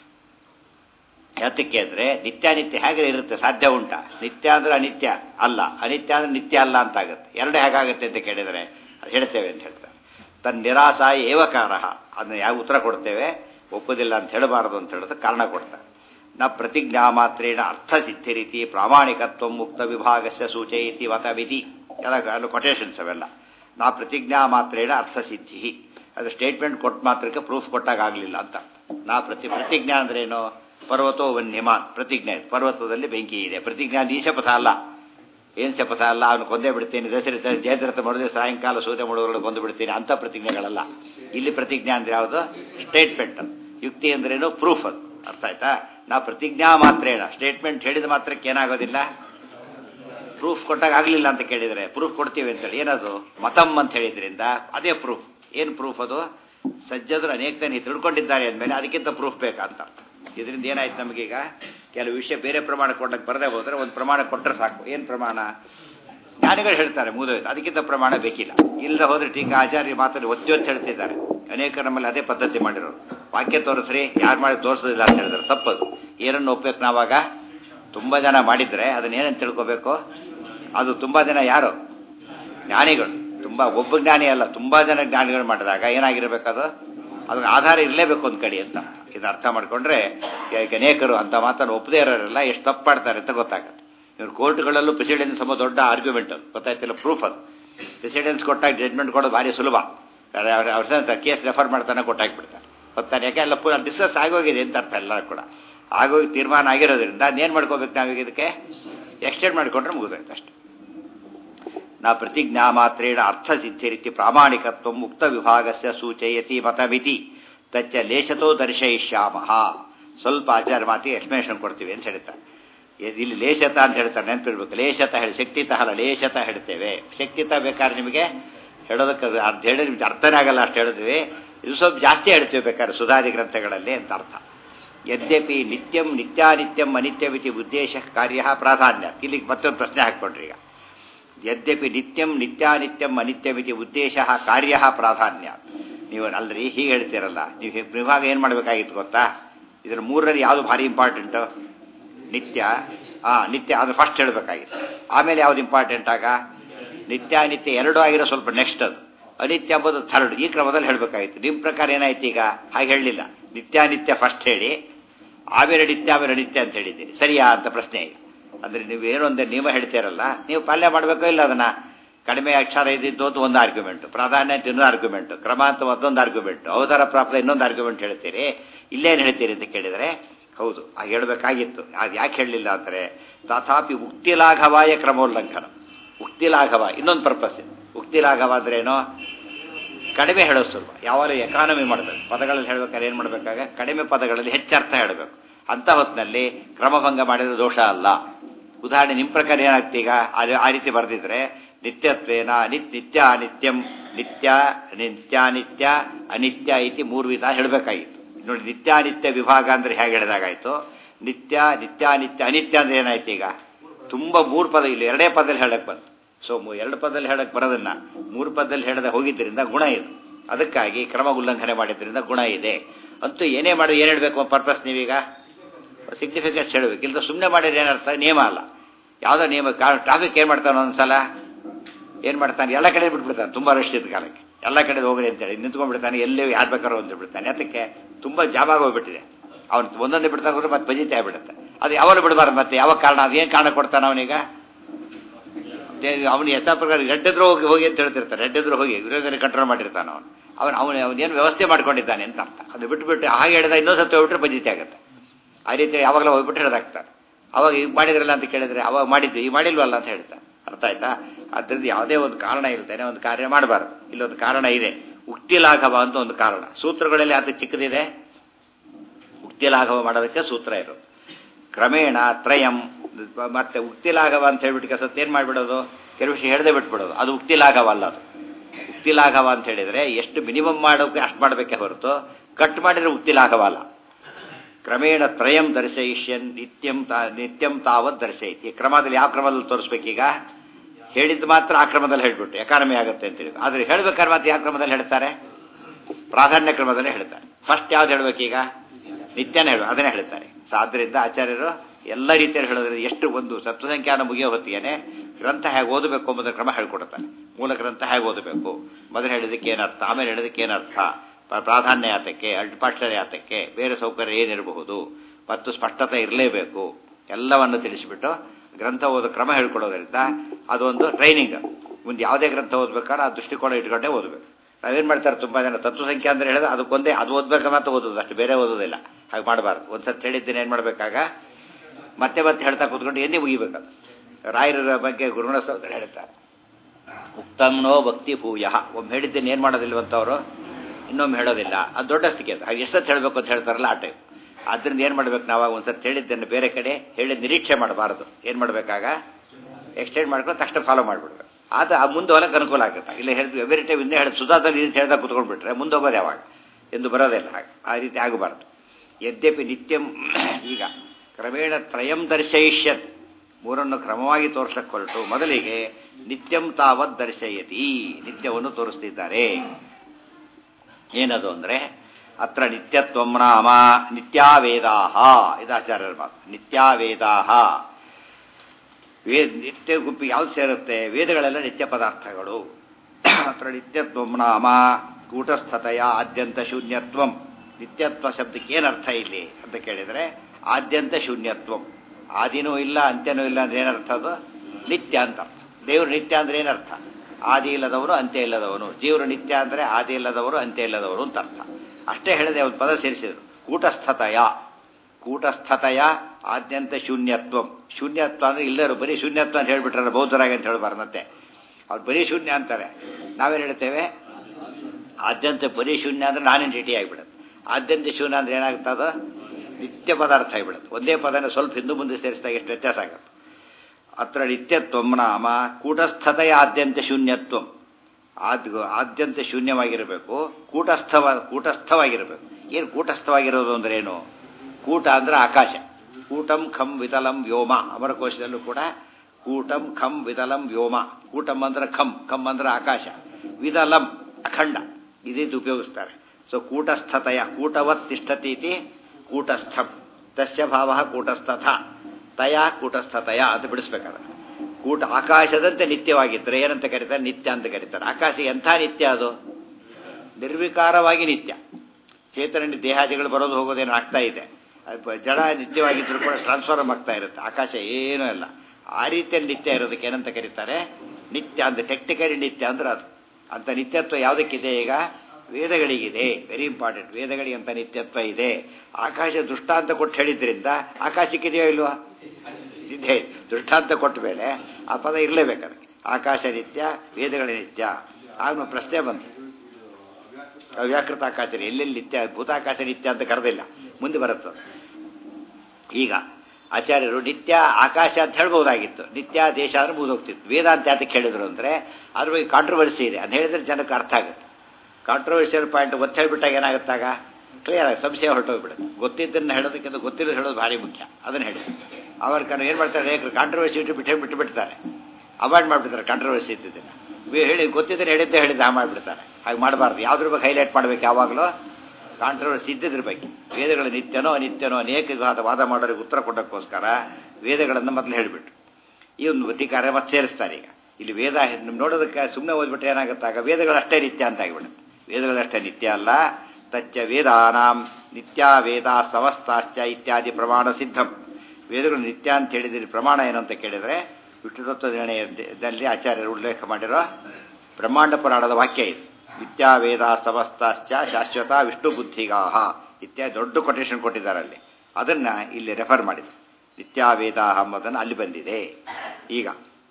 ಯಾತಕ್ಕೆ ಅಂದ್ರೆ ನಿತ್ಯಾನಿತ್ಯ ಹೇಗೆ ಇರುತ್ತೆ ಸಾಧ್ಯ ಉಂಟಾ ನಿತ್ಯ ಅಂದ್ರೆ ಅನಿತ್ಯ ಅಲ್ಲ ಅನಿತ್ಯ ಅಂದ್ರೆ ನಿತ್ಯ ಅಲ್ಲ ಅಂತ ಆಗುತ್ತೆ ಎರಡು ಹೇಗಾಗುತ್ತೆ ಅಂತ ಕೇಳಿದರೆ ಅದು ಹೇಳ್ತೇವೆ ಅಂತ ಹೇಳ್ತಾರೆ ತನ್ನ ನಿರಾಸಾಯ ಏವಕಾರ ಅದನ್ನ ಯಾವ ಉತ್ತರ ಕೊಡ್ತೇವೆ ಒಪ್ಪೋದಿಲ್ಲ ಅಂತ ಹೇಳಬಾರದು ಅಂತ ಹೇಳೋದು ಕಾರಣ ಕೊಡ್ತಾರೆ ನ ಪ್ರತಿಜ್ಞಾ ಮಾತ್ರೇಣ ಅರ್ಥ ಸಿದ್ಧಿ ರೀತಿ ಪ್ರಾಮಾಣಿಕತ್ವ ಮುಕ್ತ ವಿಭಾಗಸ್ಯ ಸೂಚಯಿತಿ ವತವಿಧಿ ಎಲ್ಲ ಅಲ್ಲಿ ಕೊಟೇಶನ್ಸ್ ಅವೆಲ್ಲ ನಾ ಪ್ರತಿಜ್ಞಾ ಮಾತ್ರೇಣ ಅರ್ಥ ಸಿದ್ಧಿ ಅದು ಸ್ಟೇಟ್ಮೆಂಟ್ ಕೊಟ್ಟ ಮಾತ್ರಕ್ಕೆ ಪ್ರೂಫ್ ಕೊಟ್ಟಾಗ ಆಗಲಿಲ್ಲ ಅಂತ ನಾ ಪ್ರತಿ ಪ್ರತಿಜ್ಞಾ ಅಂದ್ರೇನು ಪರ್ವತೋ ವನ್ಯಮಾನ್ ಪ್ರತಿಜ್ಞೆ ಪರ್ವತದಲ್ಲಿ ಬೆಂಕಿ ಇದೆ ಪ್ರತಿಜ್ಞಾ ನೀ ಶಪಥ ಅಲ್ಲ ಏನ್ ಶಪಥ ಅಲ್ಲ ಅವನು ಕೊಂದೇ ಬಿಡ್ತೀನಿ ದಶರಥ ಜಯದ್ರಥ ಮಾಡಿದ್ರೆ ಸಾಯಂಕಾಲ ಸೂರ್ಯ ಮುಳುಗಡೆ ಕೊಂದು ಬಿಡ್ತೀನಿ ಅಂತ ಪ್ರತಿಜ್ಞೆಗಳಲ್ಲ ಇಲ್ಲಿ ಪ್ರತಿಜ್ಞೆ ಅಂದ್ರೆ ಯಾವುದು ಸ್ಟೇಟ್ಮೆಂಟ್ ಯುಕ್ತಿ ಅಂದ್ರೇನು ಪ್ರೂಫ್ ಅದು ಅರ್ಥ ಆಯ್ತಾ ನಾ ಪ್ರತಿಜ್ಞಾ ಮಾತ್ರೇಣ ಸ್ಟೇಟ್ಮೆಂಟ್ ಹೇಳಿದ ಮಾತ್ರಕ್ಕೆ ಏನಾಗೋದಿಲ್ಲ ಪ್ರೂಫ್ ಕೊಟ್ಟಾಗ ಆಗಲಿಲ್ಲ ಅಂತ ಕೇಳಿದರೆ ಪ್ರೂಫ್ ಕೊಡ್ತೀವಿ ಅಂತೇಳಿ ಏನದು ಮತಮ್ ಅಂತ ಹೇಳಿದ್ರಿಂದ ಅದೇ ಪ್ರೂಫ್ ಏನು ಪ್ರೂಫ್ ಅದು ಸಜ್ಜದರು ಅನೇಕ ಜನ ತಿಳ್ಕೊಂಡಿದ್ದಾರೆ ಅಂದಮೇಲೆ ಅದಕ್ಕಿಂತ ಪ್ರೂಫ್ ಬೇಕಾ ಅಂತ ಇದರಿಂದ ಏನಾಯ್ತು ನಮಗೀಗ ಕೆಲವು ವಿಷಯ ಬೇರೆ ಪ್ರಮಾಣ ಕೊಡಕ್ಕೆ ಬರದೇ ಹೋದ್ರೆ ಒಂದು ಪ್ರಮಾಣ ಕೊಟ್ಟರೆ ಸಾಕು ಏನು ಪ್ರಮಾಣ ಜ್ಞಾನಿಗಳು ಹೇಳ್ತಾರೆ ಮುಗಿದೋಯ್ತು ಅದಕ್ಕಿಂತ ಪ್ರಮಾಣ ಬೇಕಿಲ್ಲ ಇಲ್ಲದೆ ಹೋದ್ರೆ ಟೀಕಾ ಆಚಾರ್ಯ ಮಾತನ್ನು ಒತ್ತಿ ಒತ್ತಿ ಹೇಳ್ತಿದ್ದಾರೆ ಅನೇಕ ನಮ್ಮಲ್ಲಿ ಅದೇ ಪದ್ಧತಿ ಮಾಡಿರೋರು ವಾಕ್ಯ ತೋರಿಸ್ರಿ ಯಾರು ಮಾಡಿ ತೋರಿಸೋದಿಲ್ಲ ಅಂತ ಹೇಳಿದ್ರೆ ತಪ್ಪದು ಏನನ್ನು ಒಪ್ಬೇಕು ನಾವಾಗ ತುಂಬ ಜನ ಮಾಡಿದ್ರೆ ಅದನ್ನ ಏನಂತ ತಿಳ್ಕೋಬೇಕು ಅದು ತುಂಬ ಜನ ಯಾರು ಜ್ಞಾನಿಗಳು ತುಂಬ ಒಬ್ಬ ಜ್ಞಾನಿ ಅಲ್ಲ ತುಂಬ ಜನ ಜ್ಞಾನಿಗಳು ಮಾಡಿದಾಗ ಏನಾಗಿರ್ಬೇಕದು ಅದಕ್ಕೆ ಆಧಾರ ಇರಲೇಬೇಕು ಒಂದು ಕಡೆ ಅಂತ ಇದು ಅರ್ಥ ಮಾಡ್ಕೊಂಡ್ರೆ ಈಗ ಅನೇಕರು ಅಂತ ಮಾತನ್ನು ಒಪ್ಪದೇ ಇರೋರೆಲ್ಲ ಎಷ್ಟು ತಪ್ಪು ಮಾಡ್ತಾರೆ ಅಂತ ಗೊತ್ತಾಗುತ್ತೆ ಇವ್ರು ಕೋರ್ಟ್ಗಳಲ್ಲೂ ಪ್ರೆಸಿಡೆನ್ಸ್ ಎಂಬ ದೊಡ್ಡ ಆರ್ಗ್ಯುಮೆಂಟ್ ಅದು ಗೊತ್ತಾಯ್ತಿಲ್ಲ ಪ್ರೂಫ್ ಅದು ಪ್ರೆಸಿಡೆನ್ಸ್ ಕೊಟ್ಟಾಗ ಜಡ್ಮೆಂಟ್ ಕೊಡೋದು ಭಾರಿ ಸುಲಭ ಅವ್ರ ಕೇಸ್ ರೆಫರ್ ಮಾಡ್ತಾನೆ ಕೊಟ್ಟಾಕ್ಬಿಡ್ತಾರೆ ಗೊತ್ತಾನೆ ಯಾಕೆ ಎಲ್ಲ ಪೂರ ಡಿಸ್ಕಸ್ ಆಗೋಗಿದೆ ಅಂತ ಅರ್ಥ ಎಲ್ಲ ಕೂಡ ಆಗೋಗಿ ತೀರ್ಮಾನ ಆಗಿರೋದ್ರಿಂದ ಅದೇನು ಮಾಡ್ಕೋಬೇಕು ನಾವೀಗ ಇದಕ್ಕೆ ಎಕ್ಸ್ಟೆಂಡ್ ಮಾಡಿಕೊಂಡ್ರೆ ಮುಗಿದೋಯ್ತು ಅಷ್ಟೇ ನಾ ಪ್ರತಿಜ್ಞಾ ಮಾತ್ರೇಣ ಅರ್ಥ ಸಿದ್ಧಿರಿತಿ ಪ್ರಾಮಾಣಿಕತ್ವ ಮುಕ್ತ ವಿಭಾಗಸ್ಯ ಸೂಚಯತಿ ಮತಮಿತಿ ತಚ್ಚ ಲೇಷತೋ ದರ್ಶಯಿಷ್ಯಾಮಹ ಸ್ವಲ್ಪ ಆಚಾರ ಮಾತಿಗೆ ಎಕ್ಸ್ಪ್ಲನೇಷನ್ ಕೊಡ್ತೀವಿ ಅಂತ ಹೇಳ್ತಾರೆ ಇಲ್ಲಿ ಲೇಷತ ಅಂತ ಹೇಳ್ತಾರೆ ನೆನಪಿರ್ಬೇಕು ಲೇಷತ ಹೇಳಿ ಶಕ್ತಿತ ಅಲ್ಲ ಲೇಷತ ಹೇಳ್ತೇವೆ ಶಕ್ತಿತ ಬೇಕಾದ್ರೆ ನಿಮಗೆ ಹೇಳೋದಕ್ಕೆ ಅರ್ಧ ಹೇಳಿ ನಿಮ್ಗೆ ಅರ್ಥನೇ ಆಗಲ್ಲ ಅಷ್ಟು ಹೇಳಿದ್ವಿ ಇದು ಸ್ವಲ್ಪ ಜಾಸ್ತಿ ಹೇಳ್ತೀವಿ ಬೇಕಾದ್ರೆ ಸುಧಾದಿ ಗ್ರಂಥಗಳಲ್ಲಿ ಅಂತ ಅರ್ಥ ಯದ್ಯಪಿ ನಿತ್ಯಂ ನಿತ್ಯಾನಿತ್ಯಂ ಅನಿತ್ಯವಿತಿ ಉದ್ದೇಶ ಕಾರ್ಯ ಪ್ರಾಧಾನ್ಯ ಇಲ್ಲಿಗೆ ಮತ್ತೊಂದು ಪ್ರಶ್ನೆ ಹಾಕ್ಕೊಂಡ್ರಿ ಈಗ ಯದ್ಯಪಿ ನಿತ್ಯಂ ನಿತ್ಯಾನಿತ್ಯಂ ಅನಿತ್ಯಮಿತಿ ಉದ್ದೇಶ ಕಾರ್ಯ ಪ್ರಾಧಾನ್ಯ ನೀವು ಅಲ್ರಿ ಹೀಗೆ ಹೇಳ್ತೀರಲ್ಲ ನೀವು ವಿಭಾಗ ಏನು ಮಾಡಬೇಕಾಗಿತ್ತು ಗೊತ್ತಾ ಇದರ ಮೂರರಲ್ಲಿ ಯಾವುದು ಭಾರಿ ಇಂಪಾರ್ಟೆಂಟು ನಿತ್ಯ ಹಾಂ ನಿತ್ಯ ಅದು ಫಸ್ಟ್ ಹೇಳಬೇಕಾಗಿತ್ತು ಆಮೇಲೆ ಯಾವ್ದು ಇಂಪಾರ್ಟೆಂಟ್ ಆಗ ನಿತ್ಯ ನಿತ್ಯ ಎರಡು ಆಗಿರೋ ಸ್ವಲ್ಪ ನೆಕ್ಸ್ಟ್ ಅದು ಅನಿತ್ಯ ಎಂಬುದು ಥರ್ಡ್ ಈ ಕ್ರಮದಲ್ಲಿ ಹೇಳಬೇಕಾಗಿತ್ತು ನಿಮ್ಮ ಪ್ರಕಾರ ಏನಾಯ್ತು ಈಗ ಹಾಗೆ ಹೇಳಲಿಲ್ಲ ನಿತ್ಯಾನಿತ್ಯ ಫಸ್ಟ್ ಹೇಳಿ ಆಮೇಲೆ ನಿತ್ಯ ಆಮೇಲೆ ನಿತ್ಯ ಅಂತ ಹೇಳಿದ್ದೀರಿ ಸರಿಯಾ ಅಂತ ಪ್ರಶ್ನೆ ಈಗ ಅಂದ್ರೆ ನೀವು ಏನೊಂದೇ ನಿಯಮ ಹೇಳ್ತೀರಲ್ಲ ನೀವು ಪಾಲನೆ ಮಾಡಬೇಕೋ ಇಲ್ಲ ಅದನ್ನ ಕಡಿಮೆ ಅಕ್ಷರ ಇದ್ದಿದ್ದು ಅಂತ ಒಂದು ಆರ್ಗ್ಯುಮೆಂಟ್ ಪ್ರಾಧಾನ್ಯ ಅಂತ ಇನ್ನೊಂದು ಆರ್ಗ್ಯುಮೆಂಟ್ ಕ್ರಮ ಅಂತ ಮತ್ತೊಂದು ಆರ್ಗ್ಯುಮೆಂಟ್ ಅವತಾರ ಪ್ರಾಪ್ತ ಇನ್ನೊಂದು ಆರ್ಗ್ಯುಮೆಂಟ್ ಹೇಳ್ತೀರಿ ಇಲ್ಲೇನು ಹೇಳ್ತೀರಿ ಅಂತ ಕೇಳಿದರೆ ಹೌದು ಆ ಹೇಳಬೇಕಾಗಿತ್ತು ಅದು ಯಾಕೆ ಹೇಳಲಿಲ್ಲ ಅಂದರೆ ತಥಾಪಿ ಉಕ್ತಿಲಾಘವಾಯ ಕ್ರಮೋಲ್ಲಂಘನ ಉಕ್ತಿಲಾಘವ ಇನ್ನೊಂದು ಪರ್ಪಸ್ ಇದೆ ಉಕ್ತಿಲಾಘವ ಅಂದ್ರೆ ಏನೋ ಕಡಿಮೆ ಹೇಳೋ ಸುಲಭ ಯಾವಾಗಲೂ ಎಕಾನಮಿ ಮಾಡಬೇಕು ಪದಗಳಲ್ಲಿ ಹೇಳ್ಬೇಕಾದ್ರೆ ಏನು ಮಾಡಬೇಕಾಗ ಕಡಿಮೆ ಪದಗಳಲ್ಲಿ ಹೆಚ್ಚರ್ಥ ಹೇಳಬೇಕು ಅಂತ ಹೊತ್ತಿನಲ್ಲಿ ಕ್ರಮಭಂಗ ಮಾಡಿದ್ರೆ ದೋಷ ಅಲ್ಲ ಉದಾಹರಣೆ ನಿಮ್ಮ ಪ್ರಕಾರ ಏನಾಗ್ತಿ ಈಗ ಅದು ಆ ರೀತಿ ಬರೆದಿದ್ರೆ ನಿತ್ಯತ್ವೇನ ನಿತ್ ನಿತ್ಯ ಅನಿತ್ಯಂ ನಿತ್ಯ ನಿತ್ಯಾನಿತ್ಯ ಅನಿತ್ಯ ಐತಿ ಮೂರು ವಿಧ ಹೇಳಬೇಕಾಗಿತ್ತು ನೋಡಿ ನಿತ್ಯಾನಿತ್ಯ ವಿಭಾಗ ಅಂದ್ರೆ ಹೇಗೆ ಹೇಳಿದಾಗಾಯ್ತು ನಿತ್ಯ ನಿತ್ಯಾನಿತ್ಯ ಅನಿತ್ಯ ಅಂದ್ರೆ ಏನಾಯ್ತು ಈಗ ತುಂಬ ಮೂರು ಪದ ಇಲ್ಲಿ ಎರಡೇ ಪದದಲ್ಲಿ ಹೇಳಕ್ ಬಂತು ಸೊ ಎರಡು ಪದದಲ್ಲಿ ಹೇಳಕ್ ಬರೋದನ್ನ ಮೂರು ಪದದಲ್ಲಿ ಹೇಳದೆ ಹೋಗಿದ್ದರಿಂದ ಗುಣ ಇದು ಅದಕ್ಕಾಗಿ ಕ್ರಮ ಉಲ್ಲಂಘನೆ ಮಾಡಿದ್ರಿಂದ ಗುಣ ಇದೆ ಅಂತೂ ಏನೇ ಮಾಡಿ ಏನು ಹೇಳಬೇಕು ಪರ್ಪಸ್ ನೀವೀಗ ಸಿಗ್ನಿಫಿಕೆನ್ಸ್ ಹೇಳಬೇಕು ಇಲ್ಲ ಸುಮ್ಮನೆ ಮಾಡಿದ್ರೆ ಏನರ್ಥ ನಿಯಮ ಅಲ್ಲ ಯಾವುದೋ ನಿಯಮ ಟ್ರಾಫಿಕ್ ಏನು ಮಾಡ್ತಾನೆ ಒಂದ್ಸಲ ಏನು ಮಾಡ್ತಾನೆ ಎಲ್ಲ ಕಡೆ ಬಿಟ್ಬಿಡ್ತಾನೆ ತುಂಬ ರಶ್ ಇದ್ದ ಕಾಲಕ್ಕೆ ಎಲ್ಲ ಕಡೆ ಹೋಗ್ರಿ ಅಂತೇಳಿ ನಿಂತ್ಕೊಂಡ್ಬಿಡ್ತಾನೆ ಎಲ್ಲೇ ಯಾರು ಬೇಕಾರೋ ಅಂತ ಬಿಡ್ತಾನೆ ಅದಕ್ಕೆ ತುಂಬ ಜಾಬ್ ಆಗೋಗ್ಬಿಟ್ಟಿದೆ ಅವ್ನು ಒಂದೊಂದೇ ಬಿಡ್ತಾನೆ ಹೋದ್ರೆ ಮತ್ತೆ ಬಜಿತೆ ಆಗ್ಬಿಡುತ್ತೆ ಅದು ಯಾವಾಗ ಬಿಡಬಾರ್ದು ಮತ್ತೆ ಯಾವ ಕಾರಣ ಅದೇನು ಕಾರಣ ಕೊಡ್ತಾನೆ ಅವನೀಗ ಅವನು ಯಥಾ ಪ್ರಕಾರ ರೆಡ್ ಎದ್ರು ಹೋಗಿ ಹೋಗಿ ಅಂತ ಹೇಳ್ತಿರ್ತಾರೆ ರೆಡ್ ಎದ್ರು ಹೋಗಿ ವಿರೋಧನೆ ಕಂಟ್ರೋಲ್ ಮಾಡಿರ್ತಾನೆ ಅವನು ಅವನು ಅವನು ಅವನೇನು ವ್ಯವಸ್ಥೆ ಮಾಡ್ಕೊಂಡಿದ್ದಾನೆ ಅಂತ ಅರ್ಥ ಅದು ಬಿಟ್ಬಿಟ್ಟು ಹಾಗೆ ಹೇಳಿದ ಇನ್ನೊಂದು ಸತ್ತು ಹೋಗ್ಬಿಟ್ರೆ ಬಜಿತೆ ಆಗುತ್ತೆ ಆ ರೀತಿ ಯಾವಾಗಲೂ ಹೋಗ್ಬಿಟ್ಟು ಹೇಳೋದಾಗ್ತಾರೆ ಅವಾಗ ಈಗ ಮಾಡಿದ್ರಲ್ಲ ಅಂತ ಕೇಳಿದ್ರೆ ಅವಾಗ ಮಾಡಿದ್ದು ಈಗ ಮಾಡಿಲ್ವಲ್ಲ ಅಂತ ಹೇಳ್ತಾರೆ ಅರ್ಥ ಆಯ್ತಾ ಅದರಿಂದ ಯಾವುದೇ ಒಂದು ಕಾರಣ ಇರ್ತೇನೆ ಒಂದು ಕಾರ್ಯ ಮಾಡಬಾರ್ದು ಇಲ್ಲೊಂದು ಕಾರಣ ಇದೆ ಉಕ್ತಿಲಾಘವ ಅಂತ ಒಂದು ಕಾರಣ ಸೂತ್ರಗಳಲ್ಲಿ ಅದು ಚಿಕ್ಕದಿದೆ ಉಕ್ತಿಲಾಘವ ಮಾಡೋದಕ್ಕೆ ಸೂತ್ರ ಇರೋದು ಕ್ರಮೇಣ ತ್ರಯಂ ಮತ್ತೆ ಉಕ್ತಿಲಾಘವ ಅಂತ ಹೇಳ್ಬಿಟ್ಟು ಕೆಲಸ ಏನು ಮಾಡಿಬಿಡೋದು ಕೆಲವು ವಿಷಯ ಹೇಳದೆ ಬಿಟ್ಬಿಡೋದು ಅದು ಉಕ್ತಿಲಾಘವ ಅಲ್ಲ ಅದು ಉಕ್ತಿಲಾಘವ ಅಂತ ಹೇಳಿದ್ರೆ ಎಷ್ಟು ಮಿನಿಮಮ್ ಮಾಡೋಕೆ ಅಷ್ಟು ಮಾಡಬೇಕೆ ಹೊರತು ಕಟ್ ಮಾಡಿದ್ರೆ ಉಕ್ತಿಲಾಘವ ಅಲ್ಲ ಕ್ರಮೇಣ ತ್ರಯಂ ದರ್ಶಯಿಷ್ಯನ್ ನಿತ್ಯಂ ನಿತ್ಯಂ ತಾವತ್ ದರ್ಶಯಿತಿ ಈ ಕ್ರಮದಲ್ಲಿ ಯಾವ ಕ್ರಮದಲ್ಲಿ ತೋರಿಸ್ಬೇಕೀಗ ಹೇಳಿದ್ದು ಮಾತ್ರ ಆ ಕ್ರಮದಲ್ಲಿ ಹೇಳ್ಬಿಟ್ಟು ಎಕಾನಮಿ ಆಗುತ್ತೆ ಅಂತ ಹೇಳಿ ಆದರೆ ಹೇಳ್ಬೇಕಾದ್ರೆ ಮತ್ತೆ ಯಾವ ಕ್ರಮದಲ್ಲಿ ಹೇಳ್ತಾರೆ ಪ್ರಾಧಾನ್ಯ ಕ್ರಮದಲ್ಲಿ ಹೇಳ್ತಾರೆ ಫಸ್ಟ್ ಯಾವ್ದು ಹೇಳ್ಬೇಕೀಗ ನಿತ್ಯನೇ ಹೇಳು ಅದನ್ನೇ ಹೇಳ್ತಾರೆ ಸೊ ಆದ್ದರಿಂದ ಆಚಾರ್ಯರು ಎಲ್ಲ ರೀತಿಯಲ್ಲಿ ಹೇಳೋದ್ರಿಂದ ಎಷ್ಟು ಒಂದು ಸತ್ವಸಂಖ್ಯಾನ ಮುಗಿಯೋ ಹೊತ್ತಿಗೆ ಗ್ರಂಥ ಹೇಗೆ ಓದಬೇಕು ಎಂಬುದರ ಕ್ರಮ ಹೇಳ್ಕೊಡ್ತಾನೆ ಮೂಲ ಗ್ರಂಥ ಹೇಗೆ ಓದಬೇಕು ಮೊದಲು ಹೇಳಿದಕ್ಕೆ ಏನರ್ಥ ಆಮೇಲೆ ಹೇಳಿದಕ್ಕೆ ಏನರ್ಥ ಪ್ರಾಧಾನ್ಯ ಯಾತಕ್ಕೆ ಅಡ್ಪಾಕ್ಷರ ಯಾತಕ್ಕೆ ಬೇರೆ ಸೌಕರ್ಯ ಏನಿರಬಹುದು ಮತ್ತು ಸ್ಪಷ್ಟತೆ ಇರಲೇಬೇಕು ಎಲ್ಲವನ್ನು ತಿಳಿಸಿಬಿಟ್ಟು ಗ್ರಂಥ ಓದೋ ಕ್ರಮ ಹೇಳ್ಕೊಡೋದ್ರಿಂದ ಅದೊಂದು ಟ್ರೈನಿಂಗ್ ಮುಂದೆ ಯಾವುದೇ ಗ್ರಂಥ ಓದ್ಬೇಕಾದ್ರೆ ಆ ದೃಷ್ಟಿಕೋನ ಇಟ್ಕೊಂಡೇ ಓದಬೇಕು ನಾವೇನು ಮಾಡ್ತಾರೆ ತುಂಬ ಜನ ತತ್ವಸಂಖ್ಯೆ ಅಂದ್ರೆ ಹೇಳಿದ್ರೆ ಅದಕ್ಕೊಂದೇ ಅದು ಓದ್ಬೇಕು ಮಾತ್ರ ಓದೋದು ಅಷ್ಟು ಬೇರೆ ಓದೋದಿಲ್ಲ ಹಾಗೆ ಮಾಡಬಾರ್ದು ಒಂದ್ಸತಿ ಹೇಳಿದ್ದೀನಿ ಏನು ಮಾಡಬೇಕಾಗ ಮತ್ತೆ ಮತ್ತೆ ಹೇಳ್ತಾ ಕೂತ್ಕೊಂಡು ಎಣ್ಣೆ ಮುಗಿಬೇಕದು ರಾಯರ ಬಗ್ಗೆ ಗುರುಣ ಸಹೋದರ ಹೇಳ್ತಾರೆ ಉತ್ತಮ್ನೋ ಭಕ್ತಿ ಭೂಯ ಒಮ್ಮೆ ಹೇಳಿದ್ದೇನೆ ಏನು ಮಾಡೋದಿಲ್ವಂತವರು ಇನ್ನೊಮ್ಮೆ ಹೇಳೋದಿಲ್ಲ ಅದು ದೊಡ್ಡ ಸ್ಥಿತಿ ಅದು ಹಾಗೆ ಎಷ್ಟೊತ್ತು ಹೇಳಬೇಕು ಅಂತ ಹೇಳ್ತಾರಲ್ಲ ಆ ಟೈಪ್ ಅದರಿಂದ ಏನು ಮಾಡ್ಬೇಕು ನಾವು ಒಂದ್ಸತಿ ಹೇಳಿದ್ದನ್ನು ಬೇರೆ ಕಡೆ ಹೇಳಿ ನಿರೀಕ್ಷೆ ಮಾಡಬಾರ್ದು ಏನು ಮಾಡಬೇಕಾಗ ಎಕ್ಸ್ಟೆಂಡ್ ಮಾಡ್ಕೊಂಡು ತಕ್ಷಣ ಫಾಲೋ ಮಾಡಿಬಿಡ್ಬೇಕು ಅದು ಆ ಮುಂದೆ ಹೋಗಕ್ಕೆ ಅನುಕೂಲ ಆಗುತ್ತೆ ಇಲ್ಲ ಹೇಳಿದ್ವಿ ಎವ್ರಿ ಟೈಮ್ ಇನ್ನೇ ಹೇಳಿ ಸುಧಾದಲ್ಲಿ ಇದು ಹೇಳ್ದಾಗ ಕುತ್ಕೊಂಡ್ಬಿಟ್ರೆ ಮುಂದೆ ಹೋಗೋದು ಯಾವಾಗ ಎಂದು ಬರೋದಿಲ್ಲ ಹಾಗೆ ಆ ರೀತಿ ಆಗಬಾರ್ದು ಯದ್ಯಪಿ ನಿತ್ಯಂ ಈಗ ಕ್ರಮೇಣ ತ್ರಯಂ ದರ್ಶಯಿಷ್ಯತ್ ಮೂರನ್ನು ಕ್ರಮವಾಗಿ ತೋರಿಸಕ್ಕೆ ಹೊರಟು ಮೊದಲಿಗೆ ನಿತ್ಯಂ ತಾವತ್ ದರ್ಶಯತಿ ನಿತ್ಯವನ್ನು ತೋರಿಸ್ತಿದ್ದಾರೆ ಏನದು ಅಂದರೆ ಅತ್ರ ನಿತ್ಯತ್ವಂ ನಾಮ ನಿತ್ಯಾವೇದಾಹ ಇದು ಆಚಾರ್ಯರ ಮಾತು ನಿತ್ಯಾವೇದಾಹ ವೇದ ನಿತ್ಯ ಗುಂಪಿಗೆ ಯಾವ್ದು ಸೇರುತ್ತೆ ವೇದಗಳೆಲ್ಲ ನಿತ್ಯ ಪದಾರ್ಥಗಳು ಅತ್ರ ನಿತ್ಯತ್ವಂ ನಾಮ ಕೂಟಸ್ಥತೆಯ ಆದ್ಯಂತ ಶೂನ್ಯತ್ವಂ ನಿತ್ಯತ್ವ ಶಬ್ದಕ್ಕೆ ಏನು ಅರ್ಥ ಇಲ್ಲಿ ಅಂತ ಕೇಳಿದರೆ ಆದ್ಯಂತ ಶೂನ್ಯತ್ವಂ ಆದಿನೂ ಇಲ್ಲ ಅಂತ್ಯನೂ ಇಲ್ಲ ಅಂದ್ರೆ ಏನರ್ಥ ಅದು ನಿತ್ಯ ಅಂತ ಅರ್ಥ ದೇವರು ನಿತ್ಯ ಅಂದ್ರೆ ಏನರ್ಥ ಆದಿ ಇಲ್ಲದವನು ಅಂತ್ಯ ಇಲ್ಲದವನು ಜೀವರು ನಿತ್ಯ ಅಂದ್ರೆ ಆದಿ ಇಲ್ಲದವರು ಅಂತ್ಯ ಇಲ್ಲದವರು ಅಂತ ಅರ್ಥ ಅಷ್ಟೇ ಹೇಳಿದೆ ಒಂದು ಪದ ಸೇರಿಸಿದರು ಕೂಟಸ್ಥತಯ ಕೂಟಸ್ಥತಯ ಆದ್ಯಂತ ಶೂನ್ಯತ್ವಂ ಶೂನ್ಯತ್ವ ಅಂದ್ರೆ ಇಲ್ಲರು ಬರೀ ಶೂನ್ಯತ್ವ ಅಂತ ಹೇಳ್ಬಿಟ್ರಲ್ಲ ಬೌದ್ಧರಾಗಿ ಅಂತ ಹೇಳ್ಬಾರ್ದಂತೆ ಅವ್ರು ಬರೀ ಶೂನ್ಯ ಅಂತಾರೆ ನಾವೇನು ಹೇಳ್ತೇವೆ ಆದ್ಯಂತ ಬರೀ ಶೂನ್ಯ ಅಂದ್ರೆ ನಾನೇನು ರೆಡಿ ಆಗಿಬಿಡುತ್ತೆ ಆದ್ಯಂತ ಶೂನ್ಯ ಅಂದ್ರೆ ಏನಾಗ್ತದ ನಿತ್ಯ ಪದಾರ್ಥ ಆಗಿಬಿಡುತ್ತೆ ಒಂದೇ ಪದನ ಸ್ವಲ್ಪ ಹಿಂದೂ ಮುಂದೆ ಸೇರಿಸಿದಾಗ ಎಷ್ಟು ವ್ಯತ್ಯಾಸ ಆಗುತ್ತೆ ಅತ್ರ ನಿತ್ಯತ್ವಂ ನಾಮ ಕೂಟಸ್ಥತೆಯ ಆದ್ಯಂತ ಶೂನ್ಯತ್ವಂ ಆದ್ ಆದ್ಯಂತ ಶೂನ್ಯವಾಗಿರಬೇಕು ಕೂಟಸ್ಥವ ಕೂಟಸ್ಥವಾಗಿರಬೇಕು ಏನು ಕೂಟಸ್ಥವಾಗಿರೋದು ಅಂದ್ರೆ ಏನು ಕೂಟ ಅಂದ್ರೆ ಆಕಾಶ ಕೂಟಂ ಖಂ ವಿತಲಂ ವ್ಯೋಮ ಅಮರಕೋಶದಲ್ಲೂ ಕೂಡ ಕೂಟಂ ಖಂ ವಿತಲಂ ವ್ಯೋಮ ಕೂಟಂ ಅಂದ್ರೆ ಖಂ ಖಂ ಅಂದ್ರೆ ಆಕಾಶ ವಿದಲಂ ಅಖಂಡ ಇದಿದ್ದು ಉಪಯೋಗಿಸ್ತಾರೆ ಸೊ ಕೂಟಸ್ಥತೆಯ ಕೂಟವತ್ ತಿಷ್ಠತೀತಿ ಕೂಟಸ್ಥಂ ತಸ್ಯ ಭಾವ ಕೂಟಸ್ಥಥ ತಯ ಕೂಟಸ್ಥತಯ ಅಂತ ಬಿಡಿಸ್ಬೇಕಾದ್ರೆ ಕೂಟ ಆಕಾಶದಂತೆ ನಿತ್ಯವಾಗಿದ್ದರೆ ಏನಂತ ಕರೀತಾರೆ ನಿತ್ಯ ಅಂತ ಕರೀತಾರೆ ಆಕಾಶ ಎಂಥ ನಿತ್ಯ ಅದು ನಿರ್ವಿಕಾರವಾಗಿ ನಿತ್ಯ ಚೇತನ ದೇಹಾದಿಗಳು ಬರೋದು ಹೋಗೋದೇನು ಆಗ್ತಾ ಇದೆ ಅದು ಜಡ ನಿತ್ಯವಾಗಿದ್ದರೂ ಕೂಡ ಟ್ರಾನ್ಸ್ಫಾರ್ಮ್ ಆಗ್ತಾ ಇರುತ್ತೆ ಆಕಾಶ ಏನೂ ಇಲ್ಲ ಆ ರೀತಿಯಲ್ಲಿ ನಿತ್ಯ ಇರೋದಕ್ಕೆ ಏನಂತ ಕರೀತಾರೆ ನಿತ್ಯ ಅಂತ ಟೆಕ್ನಿಕಲಿ ನಿತ್ಯ ಅಂದ್ರೆ ಅದು ಅಂತ ನಿತ್ಯತ್ವ ಯಾವುದಕ್ಕಿದೆ ಈಗ ವೇದಗಳಿಗಿದೆ ವೆರಿ ಇಂಪಾರ್ಟೆಂಟ್ ವೇದಗಳಿಗೆ ಅಂತ ನಿತ್ಯತ್ವ ಇದೆ ಆಕಾಶ ದೃಷ್ಟಾಂತ ಕೊಟ್ಟು ಹೇಳಿದ್ರಿಂದ ಆಕಾಶಕ್ಕಿದೆಯೋ ಇಲ್ವಾ ಇದೆ ದೃಷ್ಟಾಂತ ಕೊಟ್ಟ ಮೇಲೆ ಆ ಪದ ಇರಲೇಬೇಕು ಅದಕ್ಕೆ ಆಕಾಶ ನಿತ್ಯ ವೇದಗಳ ನಿತ್ಯ ಆಗ ಪ್ರಶ್ನೆ ಬಂತು ಅವ್ಯಾಕೃತ ಆಕಾಶ ಎಲ್ಲೆಲ್ಲಿ ನಿತ್ಯ ಭೂತಾಕಾಶ ನಿತ್ಯ ಅಂತ ಕರೆದಿಲ್ಲ ಮುಂದೆ ಬರುತ್ತೆ ಈಗ ಆಚಾರ್ಯರು ನಿತ್ಯ ಆಕಾಶ ಅಂತ ಹೇಳ್ಬೋದಾಗಿತ್ತು ನಿತ್ಯ ದೇಶ ಅಂದ್ರೆ ಮುಗಿದೋಗ್ತಿತ್ತು ವೇದ ಅಂತ ಯಾತಕ್ಕೆ ಹೇಳಿದ್ರು ಅಂದರೆ ಅದ್ರ ಬಗ್ಗೆ ಕಾಂಟ್ರವರ್ಸಿ ಇದೆ ಅಂತ ಹೇಳಿದ್ರೆ ಜನಕ್ಕೆ ಅರ್ಥ ಆಗುತ್ತೆ ಕಾಂಟ್ರವರ್ಸಿಯಲ್ ಪಾಯಿಂಟ್ ಒತ್ತು ಹೇಳ್ಬಿಟ್ಟಾಗ ಏನಾಗುತ್ತಾಗ ಕ್ಲಿಯರ್ ಆಗಿ ಸಂಶಯ ಹೊರಟೋಗ್ಬಿಡುತ್ತೆ ಗೊತ್ತಿದ್ದನ್ನು ಹೇಳೋದಕ್ಕಿಂತ ಗೊತ್ತಿಲ್ಲ ಹೇಳೋದು ಭಾರಿ ಮುಖ್ಯ ಅದನ್ನು ಹೇಳಿ ಅವ್ರ ಕಾರಣ ಏನು ಮಾಡ್ತಾರೆ ಕಾಂಟ್ರವರ್ಸಿ ಇಟ್ಟು ಬಿಟ್ಟು ಬಿಟ್ಟು ಬಿಡ್ತಾರೆ ಅವಾಯ್ಡ್ ಮಾಡಿಬಿಡ್ತಾರೆ ಕಾಂಟ್ರವರ್ಸಿ ಇದ್ದಿದ್ದನ್ನು ಹೇಳಿ ಗೊತ್ತಿದ್ದನ್ನು ಹೇಳಿದ್ದೆ ಹೇಳಿದ್ದೆ ಆ ಮಾಡಿಬಿಡ್ತಾರೆ ಹಾಗೆ ಮಾಡಬಾರ್ದು ಯಾವ್ದ್ರ ಬಗ್ಗೆ ಹೈಲೈಟ್ ಮಾಡ್ಬೇಕು ಯಾವಾಗಲೂ ಕಾಂಟ್ರವರ್ಸಿ ಇದ್ದಿದ್ರ ಬಗ್ಗೆ ವೇದಗಳ ನಿತ್ಯನೋ ಅನಿತ್ಯನೋ ಅನೇಕ ವಿಧವಾದ ವಾದ ಮಾಡೋರಿಗೆ ಉತ್ತರ ಕೊಡೋಕ್ಕೋಸ್ಕರ ವೇದಗಳನ್ನು ಮೊದಲು ಹೇಳಿಬಿಟ್ಟು ಈ ಒಂದು ಅಧಿಕಾರ ಮತ್ತೆ ಸೇರಿಸ್ತಾರೆ ಈಗ ಇಲ್ಲಿ ವೇದ ನೋಡೋದಕ್ಕೆ ಸುಮ್ಮನೆ ಓದ್ಬಿಟ್ರೆ ಏನಾಗುತ್ತಾಗ ವೇದಗಳಷ್ಟೇ ನಿತ್ಯ ಅಂತ ಆಗಿಬಿಡುತ್ತೆ ವೇದಗಳಷ್ಟೇ ನಿತ್ಯ ಅಲ್ಲ ತಚ್ಚ ವೇದಾನಾಂ ನಿತ್ಯ ವೇದ ಸಮಸ್ತಾಶ್ಚ ಇತ್ಯಾದಿ ಪ್ರಮಾಣ ಸಿದ್ಧಂ ವೇದಗಳು ನಿತ್ಯ ಅಂತ ಹೇಳಿದ್ರೆ ಪ್ರಮಾಣ ಏನು ಅಂತ ಕೇಳಿದರೆ ವಿಷ್ಣು ತತ್ವ ನಿರ್ಣಯದಲ್ಲಿ ಆಚಾರ್ಯರು ಉಲ್ಲೇಖ ಮಾಡಿರೋ ಬ್ರಹ್ಮಾಂಡ ಪುರಾಣದ ವಾಕ್ಯ ಇದು ನಿತ್ಯ ವೇದ ಸಮಸ್ತಾಶ್ಚ ಶಾಶ್ವತ ವಿಷ್ಣು ಬುದ್ಧಿಗಾಹ ಇತ್ಯಾದಿ ದೊಡ್ಡ ಕೊಟೇಶನ್ ಕೊಟ್ಟಿದ್ದಾರೆ ಅಲ್ಲಿ ಅದನ್ನ ಇಲ್ಲಿ ರೆಫರ್ ಮಾಡಿದ್ರು ನಿತ್ಯ ವೇದ ಎಂಬುದನ್ನು ಅಲ್ಲಿ ಬಂದಿದೆ ಈಗ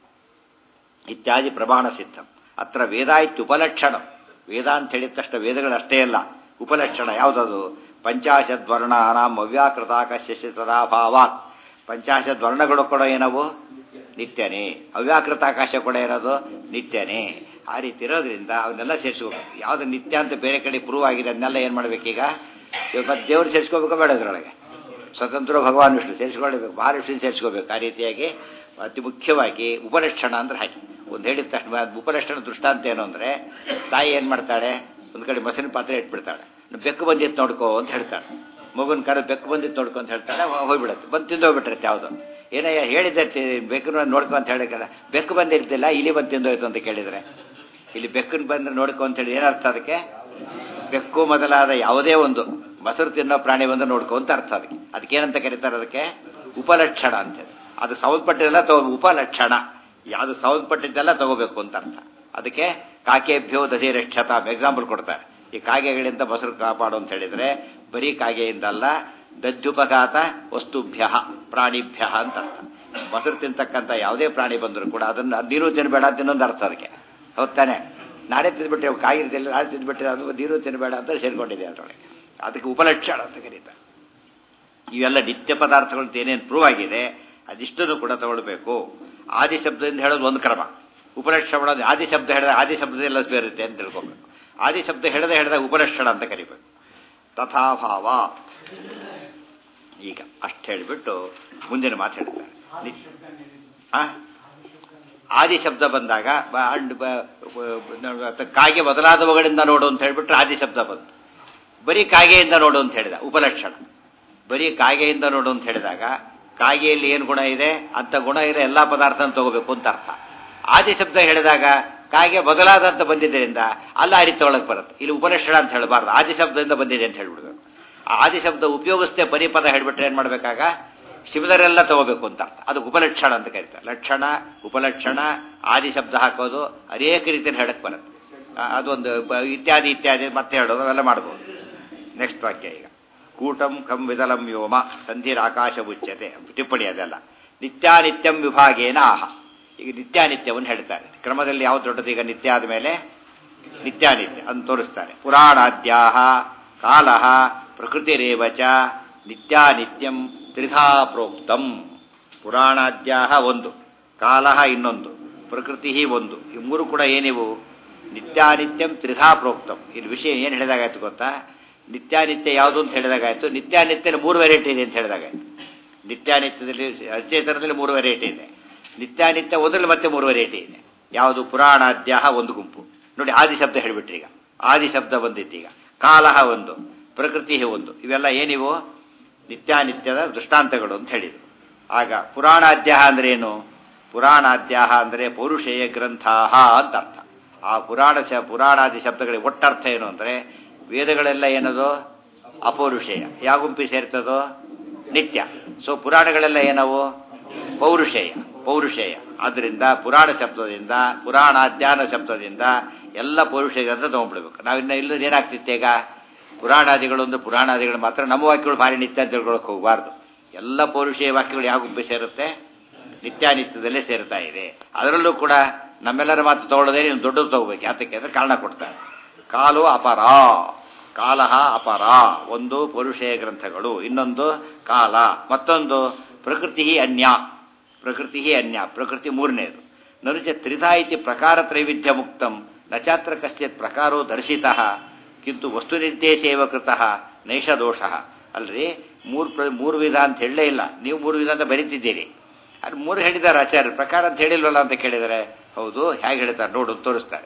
ಇತ್ಯಾದಿ ಪ್ರಮಾಣ ಸಿದ್ಧಂ ಅತ್ರ ವೇದ ಇತ್ಯುಪಲಕ್ಷಣ ವೇದ ಅಂತ ಹೇಳಿದ ತಕ್ಷಣ ವೇದಗಳಷ್ಟೇ ಅಲ್ಲ ಉಪಲಕ್ಷಣ ಯಾವುದದು ಪಂಚಾಶದ್ ವರ್ಣಾನಾಂ ಅವ್ಯಾಕೃತಾಕಶ್ಯ ತದಾಭಾವಾತ್ ಪಂಚಾಶದ್ ವರ್ಣಗಳು ಕೂಡ ಏನವು ನಿತ್ಯನೇ ಅವ್ಯಾಕೃತ ಆಕಾಶ ಕೂಡ ಇರೋದು ನಿತ್ಯನೇ ಆ ರೀತಿ ಇರೋದ್ರಿಂದ ಅವನ್ನೆಲ್ಲ ಸೇರಿಸ್ಕೋಬೇಕು ಯಾವ್ದು ನಿತ್ಯ ಅಂತ ಬೇರೆ ಕಡೆ ಪ್ರೂವ್ ಆಗಿದೆ ಅದನ್ನೆಲ್ಲ ಏನು ಮಾಡ್ಬೇಕೀಗ ಇವತ್ತು ದೇವ್ರು ಸೇರಿಸ್ಕೋಬೇಕು ಬೇಡ ಅದರೊಳಗೆ ಸ್ವತಂತ್ರ ಭಗವಾನ್ ವಿಷ್ಣು ಸೇರಿಸ್ಕೊಳ್ಬೇಕು ಮಹಾವಿಷ್ಣು ಸೇರಿಸ್ಕೋಬೇಕು ಆ ರೀತಿಯಾಗಿ ಅತಿ ಮುಖ್ಯವಾಗಿ ಉಪಲಕ್ಷಣ ಅಂದ್ರೆ ಹಾಗೆ ಒಂದು ಹೇಳಿದ ತಕ್ಷಣ ಉಪಲಕ್ಷಣ ದೃಷ್ಟಾಂತ ಏನು ಅಂದರೆ ತಾಯಿ ಏನು ಮಾಡ್ತಾಳೆ ಒಂದು ಕಡೆ ಮೊಸರಿನ ಪಾತ್ರೆ ಇಟ್ಬಿಡ್ತಾಳೆ ಬೆಕ್ಕು ಬಂದಿತ್ತು ನೋಡ್ಕೋ ಅಂತ ಹೇಳ್ತಾಳೆ ಮಗುನ ಕಡೆ ಬೆಕ್ಕು ಬಂದಿತ್ತು ನೋಡ್ಕೊ ಅಂತ ಹೇಳ್ತಾಳೆ ಹೋಗ್ಬಿಡತ್ತೆ ಬಂದು ತಿಂದೋಗ್ಬಿಟ್ಟಿರುತ್ತೆ ಯಾವುದು ಏನಯ್ಯ ಹೇಳಿದ್ದೆ ಬೆಕ್ಕು ನೋಡ್ಕೊ ಅಂತ ಹೇಳಿಕಲ್ಲ ಬೆಕ್ಕು ಬಂದಿರ್ತಿಲ್ಲ ಇಲ್ಲಿ ಬಂದು ತಿಂದೋಯ್ತು ಅಂತ ಕೇಳಿದರೆ ಇಲ್ಲಿ ಬೆಕ್ಕನ್ನು ಬಂದ್ರೆ ನೋಡ್ಕೊ ಅಂತ ಹೇಳಿ ಏನರ್ಥ ಅದಕ್ಕೆ ಬೆಕ್ಕು ಮೊದಲಾದ ಯಾವುದೇ ಒಂದು ಮೊಸರು ತಿನ್ನೋ ಪ್ರಾಣಿ ಬಂದು ನೋಡ್ಕೊ ಅಂತ ಅರ್ಥ ಅದಕ್ಕೆ ಅದಕ್ಕೇನಂತ ಕರೀತಾರೆ ಅದಕ್ಕೆ ಉಪಲಕ್ಷಣ ಅಂತೇಳಿ ಅದು ಸಂಬಂಧಪಟ್ಟಿದ್ದೆಲ್ಲ ತಗೋ ಉಪಲಕ್ಷಣ ಯಾವುದು ಸಂಬಂಧಪಟ್ಟಿದ್ದೆಲ್ಲ ತಗೋಬೇಕು ಅಂತ ಅರ್ಥ ಅದಕ್ಕೆ ಕಾಕೆಭ್ಯೋ ದಧಿರಕ್ಷತ ಎಕ್ಸಾಂಪಲ್ ಕೊಡ್ತಾರೆ ಈ ಕಾಗೆಗಳಿಂದ ಮೊಸರು ಕಾಪಾಡು ಅಂತ ಹೇಳಿದ್ರೆ ಬರೀ ಕಾಗೆಯಿಂದ ಅಲ್ಲ ದಧ್ಯುಪಘಾತ ವಸ್ತುಭ್ಯ ಪ್ರಾಣಿಭ್ಯ ಅಂತ ಅರ್ಥ ಮೊಸರು ತಿಂತಕ್ಕಂಥ ಯಾವುದೇ ಪ್ರಾಣಿ ಬಂದರೂ ಕೂಡ ಅದನ್ನು ನೀರು ತಿನ್ನಬೇಡ ಅಂತ ಇನ್ನೊಂದು ಅರ್ಥ ಅದಕ್ಕೆ ಹೌದ್ ತಾನೆ ನಾಳೆ ತಿಂದ್ಬಿಟ್ಟೆ ಕಾಗಿರ್ತಿಲ್ಲ ನಾಳೆ ತಿಂದ್ಬಿಟ್ಟೆ ಅದು ನೀರು ತಿನ್ನಬೇಡ ಅಂತ ಸೇರ್ಕೊಂಡಿದೆ ಅದರೊಳಗೆ ಅದಕ್ಕೆ ಉಪಲಕ್ಷಣ ಅಂತ ಕರೀತಾರೆ ಇವೆಲ್ಲ ನಿತ್ಯ ಪದಾರ್ಥಗಳು ಏನೇನು ಪ್ರೂವ್ ಆಗಿದೆ ಅದಿಷ್ಟನ್ನು ಕೂಡ ತಗೊಳ್ಬೇಕು ಆದಿ ಶಬ್ದದಿಂದ ಹೇಳೋದು ಒಂದು ಕ್ರಮ ಉಪಲಕ್ಷಣ ಮಾಡೋದು ಆದಿ ಶಬ್ದ ಹೇಳಿದ ಆದಿ ಶಬ್ದದೆಲ್ಲ ಬೇರುತ್ತೆ ಅಂತ ತಿಳ್ಕೊಬೇಕು ಆದಿ ಶಬ್ದ ಹೇಳದೆ ಹೇಳಿದಾಗ ಉಪಲಕ್ಷಣ ಅಂತ ಕರಿಬೇಕು ತಥಾಭಾವ ಈಗ ಅಷ್ಟು ಹೇಳಿಬಿಟ್ಟು ಮುಂದಿನ ಮಾತು ಹೇಳ್ತಾರೆ ಆದಿ ಶಬ್ದ ಬಂದಾಗ ಕಾಗೆ ಬದಲಾದವುಗಳಿಂದ ನೋಡು ಅಂತ ಹೇಳ್ಬಿಟ್ರೆ ಆದಿ ಶಬ್ದ ಬಂತು ಬರೀ ಕಾಗೆಯಿಂದ ನೋಡು ಅಂತ ಹೇಳಿದ ಉಪಲಕ್ಷಣ ಬರೀ ಕಾಗೆಯಿಂದ ನೋಡು ಅಂತ ಹೇಳಿದಾಗ ಕಾಗೆಯಲ್ಲಿ ಏನು ಗುಣ ಇದೆ ಅಂತ ಗುಣ ಇರೋ ಎಲ್ಲ ಪದಾರ್ಥನ ತಗೋಬೇಕು ಅಂತ ಅರ್ಥ ಆದಿ ಶಬ್ದ ಹೇಳಿದಾಗ ಕಾಗೆ ಬದಲಾದಂತ ಬಂದಿದ್ದರಿಂದ ಅಲ್ಲ ಅರಿತ ಒಳಗೆ ಬರುತ್ತೆ ಇಲ್ಲಿ ಉಪಲಕ್ಷಣ ಅಂತ ಹೇಳಬಾರ್ದು ಆದಿ ಶಬ್ದದಿಂದ ಬಂದಿದೆ ಅಂತ ಹೇಳ್ಬಿಡ್ಬೇಕು ಆ ಆದಿ ಶಬ್ದ ಉಪಯೋಗಿಸ್ತೇ ಪರಿಪದ ಹೇಳ್ಬಿಟ್ರೆ ಏನ್ ಮಾಡ್ಬೇಕಾಗ ಶಿವದರೆಲ್ಲ ತಗೋಬೇಕು ಅಂತ ಅರ್ಥ ಅದು ಉಪಲಕ್ಷಣ ಅಂತ ಕರೀತಾರೆ ಲಕ್ಷಣ ಉಪಲಕ್ಷಣ ಆದಿ ಶಬ್ದ ಹಾಕೋದು ಅನೇಕ ರೀತಿಯಲ್ಲಿ ಹೇಳಕ್ ಬರುತ್ತೆ ಆ, ಅದೊಂದು ಬ- ಇತ್ಯಾದಿ ಇತ್ಯಾದಿ ಮತ್ತೆ ಹೇಳೋದು ಅವೆಲ್ಲ ಮಾಡ್ಬೋದು ನೆಕ್ಸ್ಟ್ ವಾಕ್ಯ ಈಗ ಕೂಟಂ ಕಂ ವಿದಲಂ ವ್ಯೋಮ ಸಂಧಿರ ಆಕಾಶ ಉಚ್ಯತೆ ಟಿಪ್ಪಣಿ ಅದೆಲ್ಲ ನಿತ್ಯಾನಿತ್ಯಂ ವಿಭಾಗೇನ ಆಹ ಈಗ ನಿತ್ಯಾನಿತ್ಯವನ್ನು ಹೇಳ್ತಾರೆ ಕ್ರಮದಲ್ಲಿ ಯಾವ್ದು ದೊಡ್ಡದು ಈಗ ನಿತ್ಯ ಆದಮೇಲೆ ನಿತ್ಯಾನಿತ್ಯ ಅಂತ ತೋರಿಸ್ತಾರೆ ಪುರಾಣಾದ್ಯಾಹ ಕಾಲಃ ಪ್ರಕೃತಿರೇವಚ ನಿತ್ಯಾನಿತ್ಯಂ ತ್ರಿಧಾ ಪ್ರೋಕ್ತಂ ಪುರಾಣಾದ್ಯಾಹ ಒಂದು ಕಾಲಃ ಇನ್ನೊಂದು ಪ್ರಕೃತಿ ಒಂದು ಈ ಮೂರು ಕೂಡ ಏನಿವು ನಿತ್ಯಾನಿತ್ಯಂ ತ್ರಿಧಾ ಪ್ರೋಕ್ತಂ ಇಲ್ಲಿ ವಿಷಯ ಏನು ಹೇಳಿದಾಗಾಯ್ತು ಗೊತ್ತಾ ನಿತ್ಯಾನಿತ್ಯ ಯಾವುದು ಅಂತ ಹೇಳಿದಾಗಾಯ್ತು ನಿತ್ಯಾನಿತ್ಯ ಮೂರು ವೆರೈಟಿ ಇದೆ ಅಂತ ಹೇಳಿದಾಗಾಯ್ತು ನಿತ್ಯಾನಿತ್ಯದಲ್ಲಿ ಅಚೇತನದಲ್ಲಿ ಮೂರು ವೆರೈಟಿ ಇದೆ ನಿತ್ಯಾನಿತ್ಯ ಒಂದರಲ್ಲಿ ಮತ್ತೆ ಮೂರು ವೆರೈಟಿ ಇದೆ ಯಾವುದು ಪುರಾಣಾದ್ಯಾಹ ಒಂದು ಗುಂಪು ನೋಡಿ ಆದಿ ಶಬ್ದ ಹೇಳಿಬಿಟ್ರಿ ಈಗ ಆದಿ ಶಬ್ದ ಬಂದಿತ್ತು ಈಗ ಕಾಲಹ ಒಂದು ಪ್ರಕೃತಿ ಒಂದು ಇವೆಲ್ಲ ಏನಿವು ನಿತ್ಯಾನಿತ್ಯದ ದೃಷ್ಟಾಂತಗಳು ಅಂತ ಹೇಳಿದ್ರು ಆಗ ಪುರಾಣಾದ್ಯಾಹ ಅಂದ್ರೆ ಏನು ಪುರಾಣಾದ್ಯಾಹ ಅಂದರೆ ಪೌರುಷೇಯ ಗ್ರಂಥಾಹ ಅಂತ ಅರ್ಥ ಆ ಪುರಾಣ ಶ ಪುರಾಣಾದಿ ಶಬ್ದಗಳಿಗೆ ಒಟ್ಟರ್ಥ ಏನು ಅಂದರೆ ವೇದಗಳೆಲ್ಲ ಏನದು ಅಪೌರುಷೇಯ ಯಾವ ಗುಂಪಿ ಸೇರ್ತದೋ ನಿತ್ಯ ಸೊ ಪುರಾಣಗಳೆಲ್ಲ ಏನವು ಪೌರುಷೇಯ ಪೌರುಷೇಯ ಆದ್ದರಿಂದ ಪುರಾಣ ಶಬ್ದದಿಂದ ಪುರಾಣಾಧ್ಯಾನ ಶಬ್ದದಿಂದ ಎಲ್ಲ ಪೌರುಷೇಯ ಅಂತ ತಗೊಂಡ್ಬಿಡ್ಬೇಕು ನಾವಿನ್ನ ಇಲ್ಲದ ಏನಾಗ್ತಿತ್ತು ಈಗ ಪುರಾಣಾದಿಗಳು ಒಂದು ಪುರಾಣಾದಿಗಳು ಮಾತ್ರ ನಮ್ಮ ವಾಕ್ಯಗಳು ಭಾರಿ ನಿತ್ಯ ಅಂತ ತಿಳ್ಕೊಳಕ್ ಹೋಗಬಾರ್ದು ಎಲ್ಲ ಪೌರುಷೇಯ ವಾಕ್ಯಗಳು ಯಾವ ಗುಂಪಿ ಸೇರುತ್ತೆ ನಿತ್ಯಾನಿತ್ಯದಲ್ಲೇ ಸೇರ್ತಾ ಇದೆ ಅದರಲ್ಲೂ ಕೂಡ ನಮ್ಮೆಲ್ಲರ ಮಾತು ತಗೊಳ್ಳೋದೇ ನೀನು ದೊಡ್ಡದು ತಗೋಬೇಕು ಯಾತಕ್ಕೆ ಅಂದ್ರೆ ಕಾರಣ ಕೊಡ್ತಾರೆ ಕಾಲು ಅಪರ ಕಾಲಹ ಅಪರ ಒಂದು ಪೌರುಷೇಯ ಗ್ರಂಥಗಳು ಇನ್ನೊಂದು ಕಾಲ ಮತ್ತೊಂದು ಪ್ರಕೃತಿ ಅನ್ಯ ಪ್ರಕೃತಿ ಅನ್ಯ ಪ್ರಕೃತಿ ಮೂರನೇದು ನನುಚ ತ್ರಿಧಾ ಇತಿ ಪ್ರಕಾರ ತ್ರೈವಿಧ್ಯ ಮುಕ್ತಂ ನಚಾತ್ರ ಕಶ್ಚಿತ್ ಪ್ರಕಾರೋ ದರ್ಶಿತಃ ಕಿಂತು ವಸ್ತುನಿರ್ದೇಶೇವ ಕೃತಃ ನೈಷ ದೋಷ ಅಲ್ರಿ ಮೂರು ಪ್ರ- ಮೂರು ವಿಧ ಅಂತ ಹೇಳಲೇ ಇಲ್ಲ ನೀವು ಮೂರು ವಿಧ ಅಂತ ಬರೀತಿದ್ದೀರಿ ಅದು ಮೂರು ಹೇಳಿದ್ದಾರೆ ಆಚಾರ್ಯ ಪ್ರಕಾರ ಅಂತ ಹೇಳಿಲ್ವಲ್ಲ ಅಂತ ಕೇಳಿದರೆ ಹೌದು ಹೇಗೆ ಹೇಳ್ತಾರೆ ನೋಡು ತೋರಿಸ್ತಾರೆ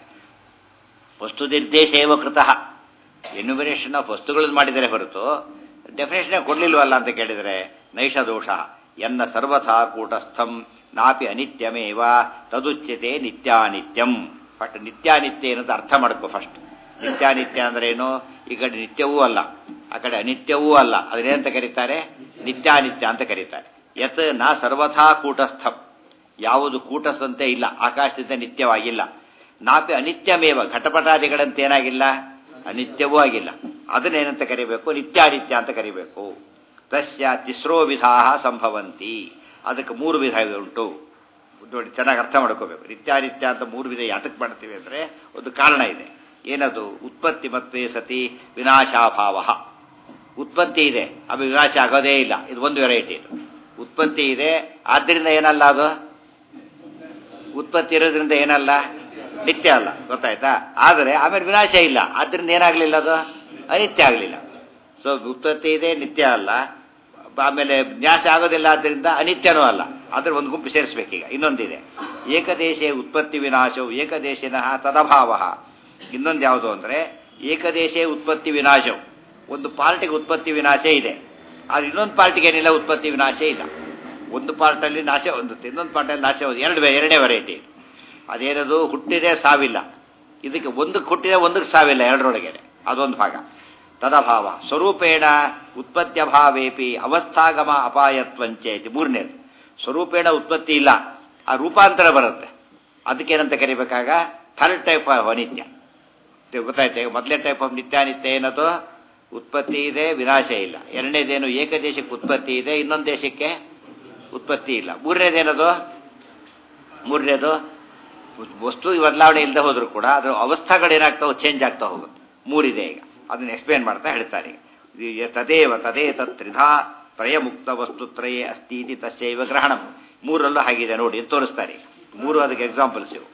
ವಸ್ತು ನಿರ್ದೇಶೇವ ಕೃತಃ ಎನ್ಯುಮಿನೇಷನ್ ಆಫ್ ವಸ್ತುಗಳನ್ನು ಮಾಡಿದರೆ ಹೊರತು ಡೆಫಿನೇಷನ್ ಕೊಡ್ಲಿಲ್ವಲ್ಲ ಅಂತ ಕೇಳಿದರೆ ನೈಷ ದೋಷ ಎನ್ನ ಸರ್ವಥಾ ಕೂಟಸ್ಥಂ ನಾಪಿ ಅನಿತ್ಯಮೇವ ತದುಚ್ಯತೆ ನಿತ್ಯಾನಿತ್ಯಂ ಬಟ್ ನಿತ್ಯಾನಿತ್ಯ ಏನಂತ ಅರ್ಥ ಮಾಡ್ಕೋ ಫಸ್ಟ್ ನಿತ್ಯಾನಿತ್ಯ ಅಂದ್ರೆ ಏನು ಈ ಕಡೆ ನಿತ್ಯವೂ ಅಲ್ಲ ಆ ಕಡೆ ಅನಿತ್ಯವೂ ಅಲ್ಲ ಅದನ್ನೇನಂತ ಕರೀತಾರೆ ನಿತ್ಯಾನಿತ್ಯ ಅಂತ ಕರೀತಾರೆ ಯತ್ ನಾ ಸರ್ವಥಾ ಕೂಟಸ್ಥಂ ಯಾವುದು ಕೂಟಸ್ಥಂತೆ ಇಲ್ಲ ಆಕಾಶದಿಂದ ನಿತ್ಯವಾಗಿಲ್ಲ ನಾಪಿ ಅನಿತ್ಯಮೇವ ಘಟಪಟಾದಿಗಳಂತೆ ಏನಾಗಿಲ್ಲ ಅನಿತ್ಯವೂ ಆಗಿಲ್ಲ ಅದನ್ನೇನಂತ ಕರಿಬೇಕು ನಿತ್ಯಾನಿತ್ಯ ಅಂತ ಕರಿಬೇಕು ತಸ್ಯ ತಿಸ್ರೋ ವಿಧಾ ಸಂಭವಂತಿ ಅದಕ್ಕೆ ಮೂರು ವಿಧ ಉಂಟು ನೋಡಿ ಚೆನ್ನಾಗಿ ಅರ್ಥ ಮಾಡ್ಕೋಬೇಕು ನಿತ್ಯಾನಿತ್ಯ ಅಂತ ಮೂರು ವಿಧ ಯಾತಕ್ಕೆ ಮಾಡ್ತೀವಿ ಅಂದ್ರೆ ಒಂದು ಕಾರಣ ಇದೆ ಏನದು ಉತ್ಪತ್ತಿ ಮತ್ತೆ ಸತಿ ವಿನಾಶಾಭಾವ ಉತ್ಪತ್ತಿ ಇದೆ ಅದು ವಿನಾಶ ಆಗೋದೇ ಇಲ್ಲ ಇದು ಒಂದು ವೆರೈಟಿ ಇದು ಉತ್ಪತ್ತಿ ಇದೆ ಆದ್ದರಿಂದ ಏನಲ್ಲ ಅದು ಉತ್ಪತ್ತಿ ಇರೋದ್ರಿಂದ ಏನಲ್ಲ ನಿತ್ಯ ಅಲ್ಲ ಗೊತ್ತಾಯ್ತಾ ಆದರೆ ಆಮೇಲೆ ವಿನಾಶ ಇಲ್ಲ ಆದ್ರಿಂದ ಏನಾಗ್ಲಿಲ್ಲ ಅದು ಅನಿತ್ಯ ಆಗಲಿಲ್ಲ ಸೊ ಉತ್ಪತ್ತಿ ಇದೆ ನಿತ್ಯ ಅಲ್ಲ ಆಮೇಲೆ ನ್ಯಾಸ ಆಗೋದಿಲ್ಲ ಆದ್ದರಿಂದ ಅನಿತ್ಯನೂ ಅಲ್ಲ ಅದ್ರ ಒಂದು ಗುಂಪು ಸೇರಿಸ್ಬೇಕೀಗ ಇನ್ನೊಂದಿದೆ ಏಕದೇಶೇ ಉತ್ಪತ್ತಿ ವಿನಾಶವು ಏಕದೇಶಿನಃ ತದಭಾವ ಇನ್ನೊಂದು ಯಾವುದು ಅಂದರೆ ಏಕದೇಶೇ ಉತ್ಪತ್ತಿ ವಿನಾಶವು ಒಂದು ಪಾರ್ಟಿಗೆ ಉತ್ಪತ್ತಿ ವಿನಾಶ ಇದೆ ಆದ್ರೆ ಇನ್ನೊಂದು ಪಾರ್ಟಿಗೆ ಏನಿಲ್ಲ ಉತ್ಪತ್ತಿ ವಿನಾಶ ಇಲ್ಲ ಒಂದು ಪಾರ್ಟಲ್ಲಿ ನಾಶ ಹೊಂದುತ್ತೆ ಇನ್ನೊಂದು ಪಾರ್ಟಲ್ಲಿ ನಾಶ ಹೊಂದು ಎರಡು ವೇ- ಎರಡನೇ ವೆರೈಟಿ ಅದೇನದು ಹುಟ್ಟಿದೆ ಸಾವಿಲ್ಲ ಇದಕ್ಕೆ ಒಂದಕ್ಕೆ ಹುಟ್ಟಿದೆ ಒಂದಕ್ಕೆ ಸಾವಿಲ್ಲ ಎರಡರೊಳಗೆ ಅದೊಂದು ಭಾಗ ತದಭಾವ ಸ್ವರೂಪೇಣ ಉತ್ಪತ್ತ್ಯಭಾವೇಪಿ ಅವಸ್ಥಾಗಮ ಅಪಾಯತ್ವಂಚೇತಿ ಮೂರನೇದು ಸ್ವರೂಪೇಣ ಉತ್ಪತ್ತಿ ಇಲ್ಲ ಆ ರೂಪಾಂತರ ಬರುತ್ತೆ ಅದಕ್ಕೇನಂತ ಕರಿಬೇಕಾಗ ಥರ್ಡ್ ಟೈಪ್ ಆಫ್ ಅನಿತ್ಯ ಇದು ಗೊತ್ತಾಯ್ತು ಈಗ ಮೊದಲನೇ ಟೈಪ್ ಆಫ್ ನಿತ್ಯಾನಿತ್ಯ ಏನದು ಉತ್ಪತ್ತಿ ಇದೆ ವಿನಾಶ ಇಲ್ಲ ಎರಡನೇದೇನು ಏಕದೇಶಕ್ಕೆ ಉತ್ಪತ್ತಿ ಇದೆ ಇನ್ನೊಂದು ದೇಶಕ್ಕೆ ಉತ್ಪತ್ತಿ ಇಲ್ಲ ಮೂರನೇದೇನದು ಮೂರನೇದು ವಸ್ತು ಬದಲಾವಣೆ ಇಲ್ಲದೆ ಹೋದ್ರು ಕೂಡ ಅದರ ಅವಸ್ಥಾಗಳೇನಾಗ್ತಾವೆ ಚೇಂಜ್ ಆಗ್ತಾ ಹೋಗುತ್ತೆ ಮೂರಿದೆ ಈಗ ಅದನ್ನ ಎಕ್ಸ್ಪ್ಲೇನ್ ಮಾಡ್ತಾ ಹೇಳ್ತಾರೆ ಈಗ ಈ ತದೇವ ತದೇ ತತ್ ತ್ರಿಧಾ ತ್ರಯ ಮುಕ್ತ ವಸ್ತು ತ್ರಯೇ ಅಸ್ತಿ ಇತಿ ತಸ್ಯೈವ ಗ್ರಹಣಂ ಮೂರಲ್ಲೂ ಹಾಗಿದೆ ನೋಡಿ ಅಂತ ತೋರಿಸ್ತಾರೆ ಈಗ. ಮೂರು ಅದಕ್ಕೆ ಎಕ್ಸಾಂಪಲ್ಸ್ ಇವು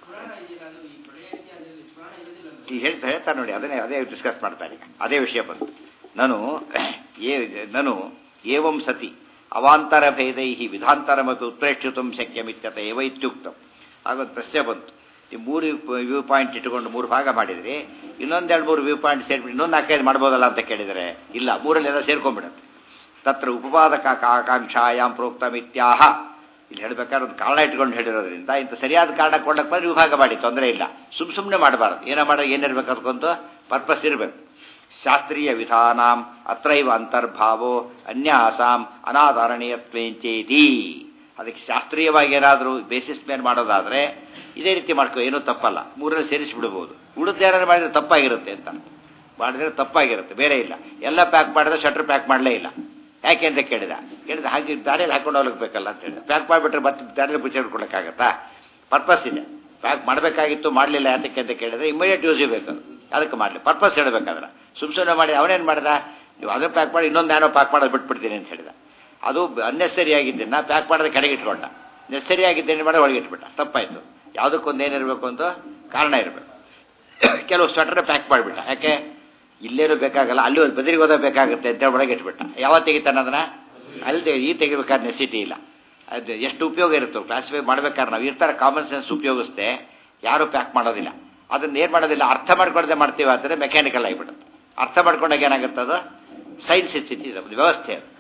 ಈ ಹೇಳ್ತಾ ಹೇಳ್ತಾರೆ ನೋಡಿ ಅದನ್ನೇ ಅದೇ ಡಿಸ್ಕಸ್ ಮಾಡ್ತಾರೆ ಈಗ ಅದೇ ವಿಷಯ ಬಂತು ನಾನು ಏ ನಾನು ಏವಂ ಸತಿ ಅವಾಂತರ ಭೇದೈ ವಿಧಾಂತರಮಪಿ ಉತ್ಪ್ರೇಕ್ಷಿತು ಶಕ್ಯಮಿತ್ಯತ ಏವ ಇತ್ಯುಕ್ತಂ ಆಗೊಂದು ಪ್ರಶ್ನೆ ಬಂತು ಈ ಮೂರು ವ್ಯೂ ಪಾಯಿಂಟ್ ಇಟ್ಕೊಂಡು ಮೂರು ಭಾಗ ಮಾಡಿದ್ರಿ ಇನ್ನೊಂದೆರಡು ಮೂರು ವ್ಯೂ ಪಾಯಿಂಟ್ ಸೇರ್ಬಿಟ್ಟು ಇನ್ನೊಂದು ನಾಲ್ಕೈದು ಮಾಡ್ಬೋದಲ್ಲ ಅಂತ ಕೇಳಿದರೆ ಇಲ್ಲ ಮೂರಲ್ಲೆಲ್ಲ ಸೇರ್ಕೊಂಡ್ಬಿಡುತ್ತೆ ತತ್ರ ಉಪಪಾದಕ ಆಕಾಂಕ್ಷಾಯಾಂ ಪ್ರೋಕ್ತಮಿತ್ಯಾಹ ಇಲ್ಲಿ ಹೇಳ್ಬೇಕಾದ್ರೆ ಒಂದು ಕಾರಣ ಇಟ್ಕೊಂಡು ಹೇಳಿರೋದ್ರಿಂದ ಇಂಥ ಸರಿಯಾದ ಕಾರಣ ಕೊಡಕ್ಕೆ ಬಂದ್ರೆ ವಿಭಾಗ ಮಾಡಿ ತೊಂದರೆ ಇಲ್ಲ ಸುಮ್ ಸುಮ್ಮನೆ ಮಾಡಬಾರ್ದು ಏನೋ ಮಾಡೋ ಏನಿರ್ಬೇಕು ಅದಕ್ಕೊಂದು ಪರ್ಪಸ್ ಇರಬೇಕು ಶಾಸ್ತ್ರೀಯ ವಿಧಾನಾಂ ಅತ್ರೈವ ಅಂತರ್ಭಾವೋ ಅನ್ಯಾಸಾಂ ಅನಾಧಾರಣೀಯತ್ವೇಂಚೇತಿ ಅದಕ್ಕೆ ಶಾಸ್ತ್ರೀಯವಾಗಿ ಏನಾದರೂ ಬೇಸಿಸ್ ಮೇಲೆ ಮಾಡೋದಾದ್ರೆ ಇದೇ ರೀತಿ ಮಾಡ್ಕೋ ಏನೂ ತಪ್ಪಲ್ಲ ಮೂರರಲ್ಲಿ ಸೇರಿಸಿ ಬಿಡ್ಬೋದು ಉಳಿದ ಯಾರು ಮಾಡಿದ್ರೆ ತಪ್ಪಾಗಿರುತ್ತೆ ಅಂತ ಮಾಡಿದ್ರೆ ತಪ್ಪಾಗಿರುತ್ತೆ ಬೇರೆ ಇಲ್ಲ ಎಲ್ಲ ಪ್ಯಾಕ್ ಮಾಡಿದ್ರೆ ಶಟ್ರ್ ಪ್ಯಾಕ್ ಮಾಡಲೇ ಇಲ್ಲ ಯಾಕೆ ಅಂತ ಕೇಳಿದ ಕೇಳಿದ ಹಾಗೆ ದಾರಿಯಲ್ಲಿ ಹಾಕೊಂಡು ಹೋಗ್ಬೇಕಲ್ಲ ಅಂತ ಹೇಳಿದ ಪ್ಯಾಕ್ ಮಾಡಿಬಿಟ್ರೆ ಮತ್ತೆ ದಾರಿಯಲ್ಲಿ ಪುಚ್ಚ ಹಿಡ್ಕೊಳಕ್ಕಾಗತ್ತಾ ಪರ್ಪಸ್ ಇದೆ ಪ್ಯಾಕ್ ಮಾಡಬೇಕಾಗಿತ್ತು ಮಾಡಲಿಲ್ಲ ಯಾತಕ್ಕೆ ಅಂತ ಕೇಳಿದ್ರೆ ಇಮಿಡಿಯೇಟ್ ಯೂಸ್ ಬೇಕು ಅದಕ್ಕೆ ಮಾಡಲಿ ಪರ್ಪಸ್ ಹೇಳಬೇಕಾದ್ರೆ ಸುಮ್ ಸುಮ್ಮನೆ ಮಾಡಿ ಅವನೇನು ಮಾಡ್ದ ನೀವು ಅದನ್ನು ಪ್ಯಾಕ್ ಮಾಡಿ ಇನ್ನೊಂದು ಏನೋ ಪ್ಯಾಕ್ ಮಾಡೋದು ಬಿಟ್ಬಿಡ್ತೀನಿ ಅಂತ ಹೇಳಿದ ಅದು ಅನ್ನೆಸರಿ ಆಗಿದ್ದನ್ನ ಪ್ಯಾಕ್ ಮಾಡೋದು ಕಡೆಗೆ ಇಟ್ಕೊಂಡ ನೆಸರಿ ಆಗಿದ್ದೇನೆ ಮಾಡಿ ಒಳಗೆ ಇಟ್ಬಿಟ್ಟ ತಪ್ಪಾಯ್ತು ಯಾವುದಕ್ಕೊಂದು ಏನಿರಬೇಕು ಅಂತ ಕಾರಣ ಇರಬೇಕು ಕೆಲವು ಸ್ವೆಟರ್ ಪ್ಯಾಕ್ ಮಾಡಿಬಿಟ್ಟ ಯಾಕೆ ಇಲ್ಲೇನು ಬೇಕಾಗಲ್ಲ ಅಲ್ಲಿ ಒಂದು ಬದಿರಿಗೆ ಹೋದ ಬೇಕಾಗುತ್ತೆ ಅಂತ ಒಳಗೆ ಇಟ್ಬಿಟ್ಟ ಯಾವತ್ತು ತೆಗಿತಾನೆ ಅದನ್ನ ಅಲ್ಲಿ ತೆಗಿ ಈ ತೆಗಿಬೇಕಾದ್ರೆ ನೆಸಿಟಿ ಇಲ್ಲ ಅದು ಎಷ್ಟು ಉಪಯೋಗ ಇರುತ್ತೆ ಕ್ಲಾಸಿಫೈ ಮಾಡ್ಬೇಕಾದ್ರೆ ನಾವು ಇರ್ತಾರೆ ಕಾಮನ್ ಸೆನ್ಸ್ ಉಪಯೋಗಿಸ್ದೆ ಯಾರೂ ಪ್ಯಾಕ್ ಮಾಡೋದಿಲ್ಲ ಅದನ್ನ ಏನು ಮಾಡೋದಿಲ್ಲ ಅರ್ಥ ಮಾಡ್ಕೊಳ್ಳದೆ ಮಾಡ್ತೀವಿ ಅಂದರೆ ಮೆಕ್ಯಾನಿಕಲ್ ಆಗಿಬಿಡುತ್ತೆ ಅರ್ಥ ಮಾಡ್ಕೊಂಡಾಗ ಏನಾಗುತ್ತೆ ಅದು ಸೈನ್ಸ್ ಸ್ಥಿತಿ ಇದೆ ಒಂದು ವ್ಯವಸ್ಥೆ ಅದು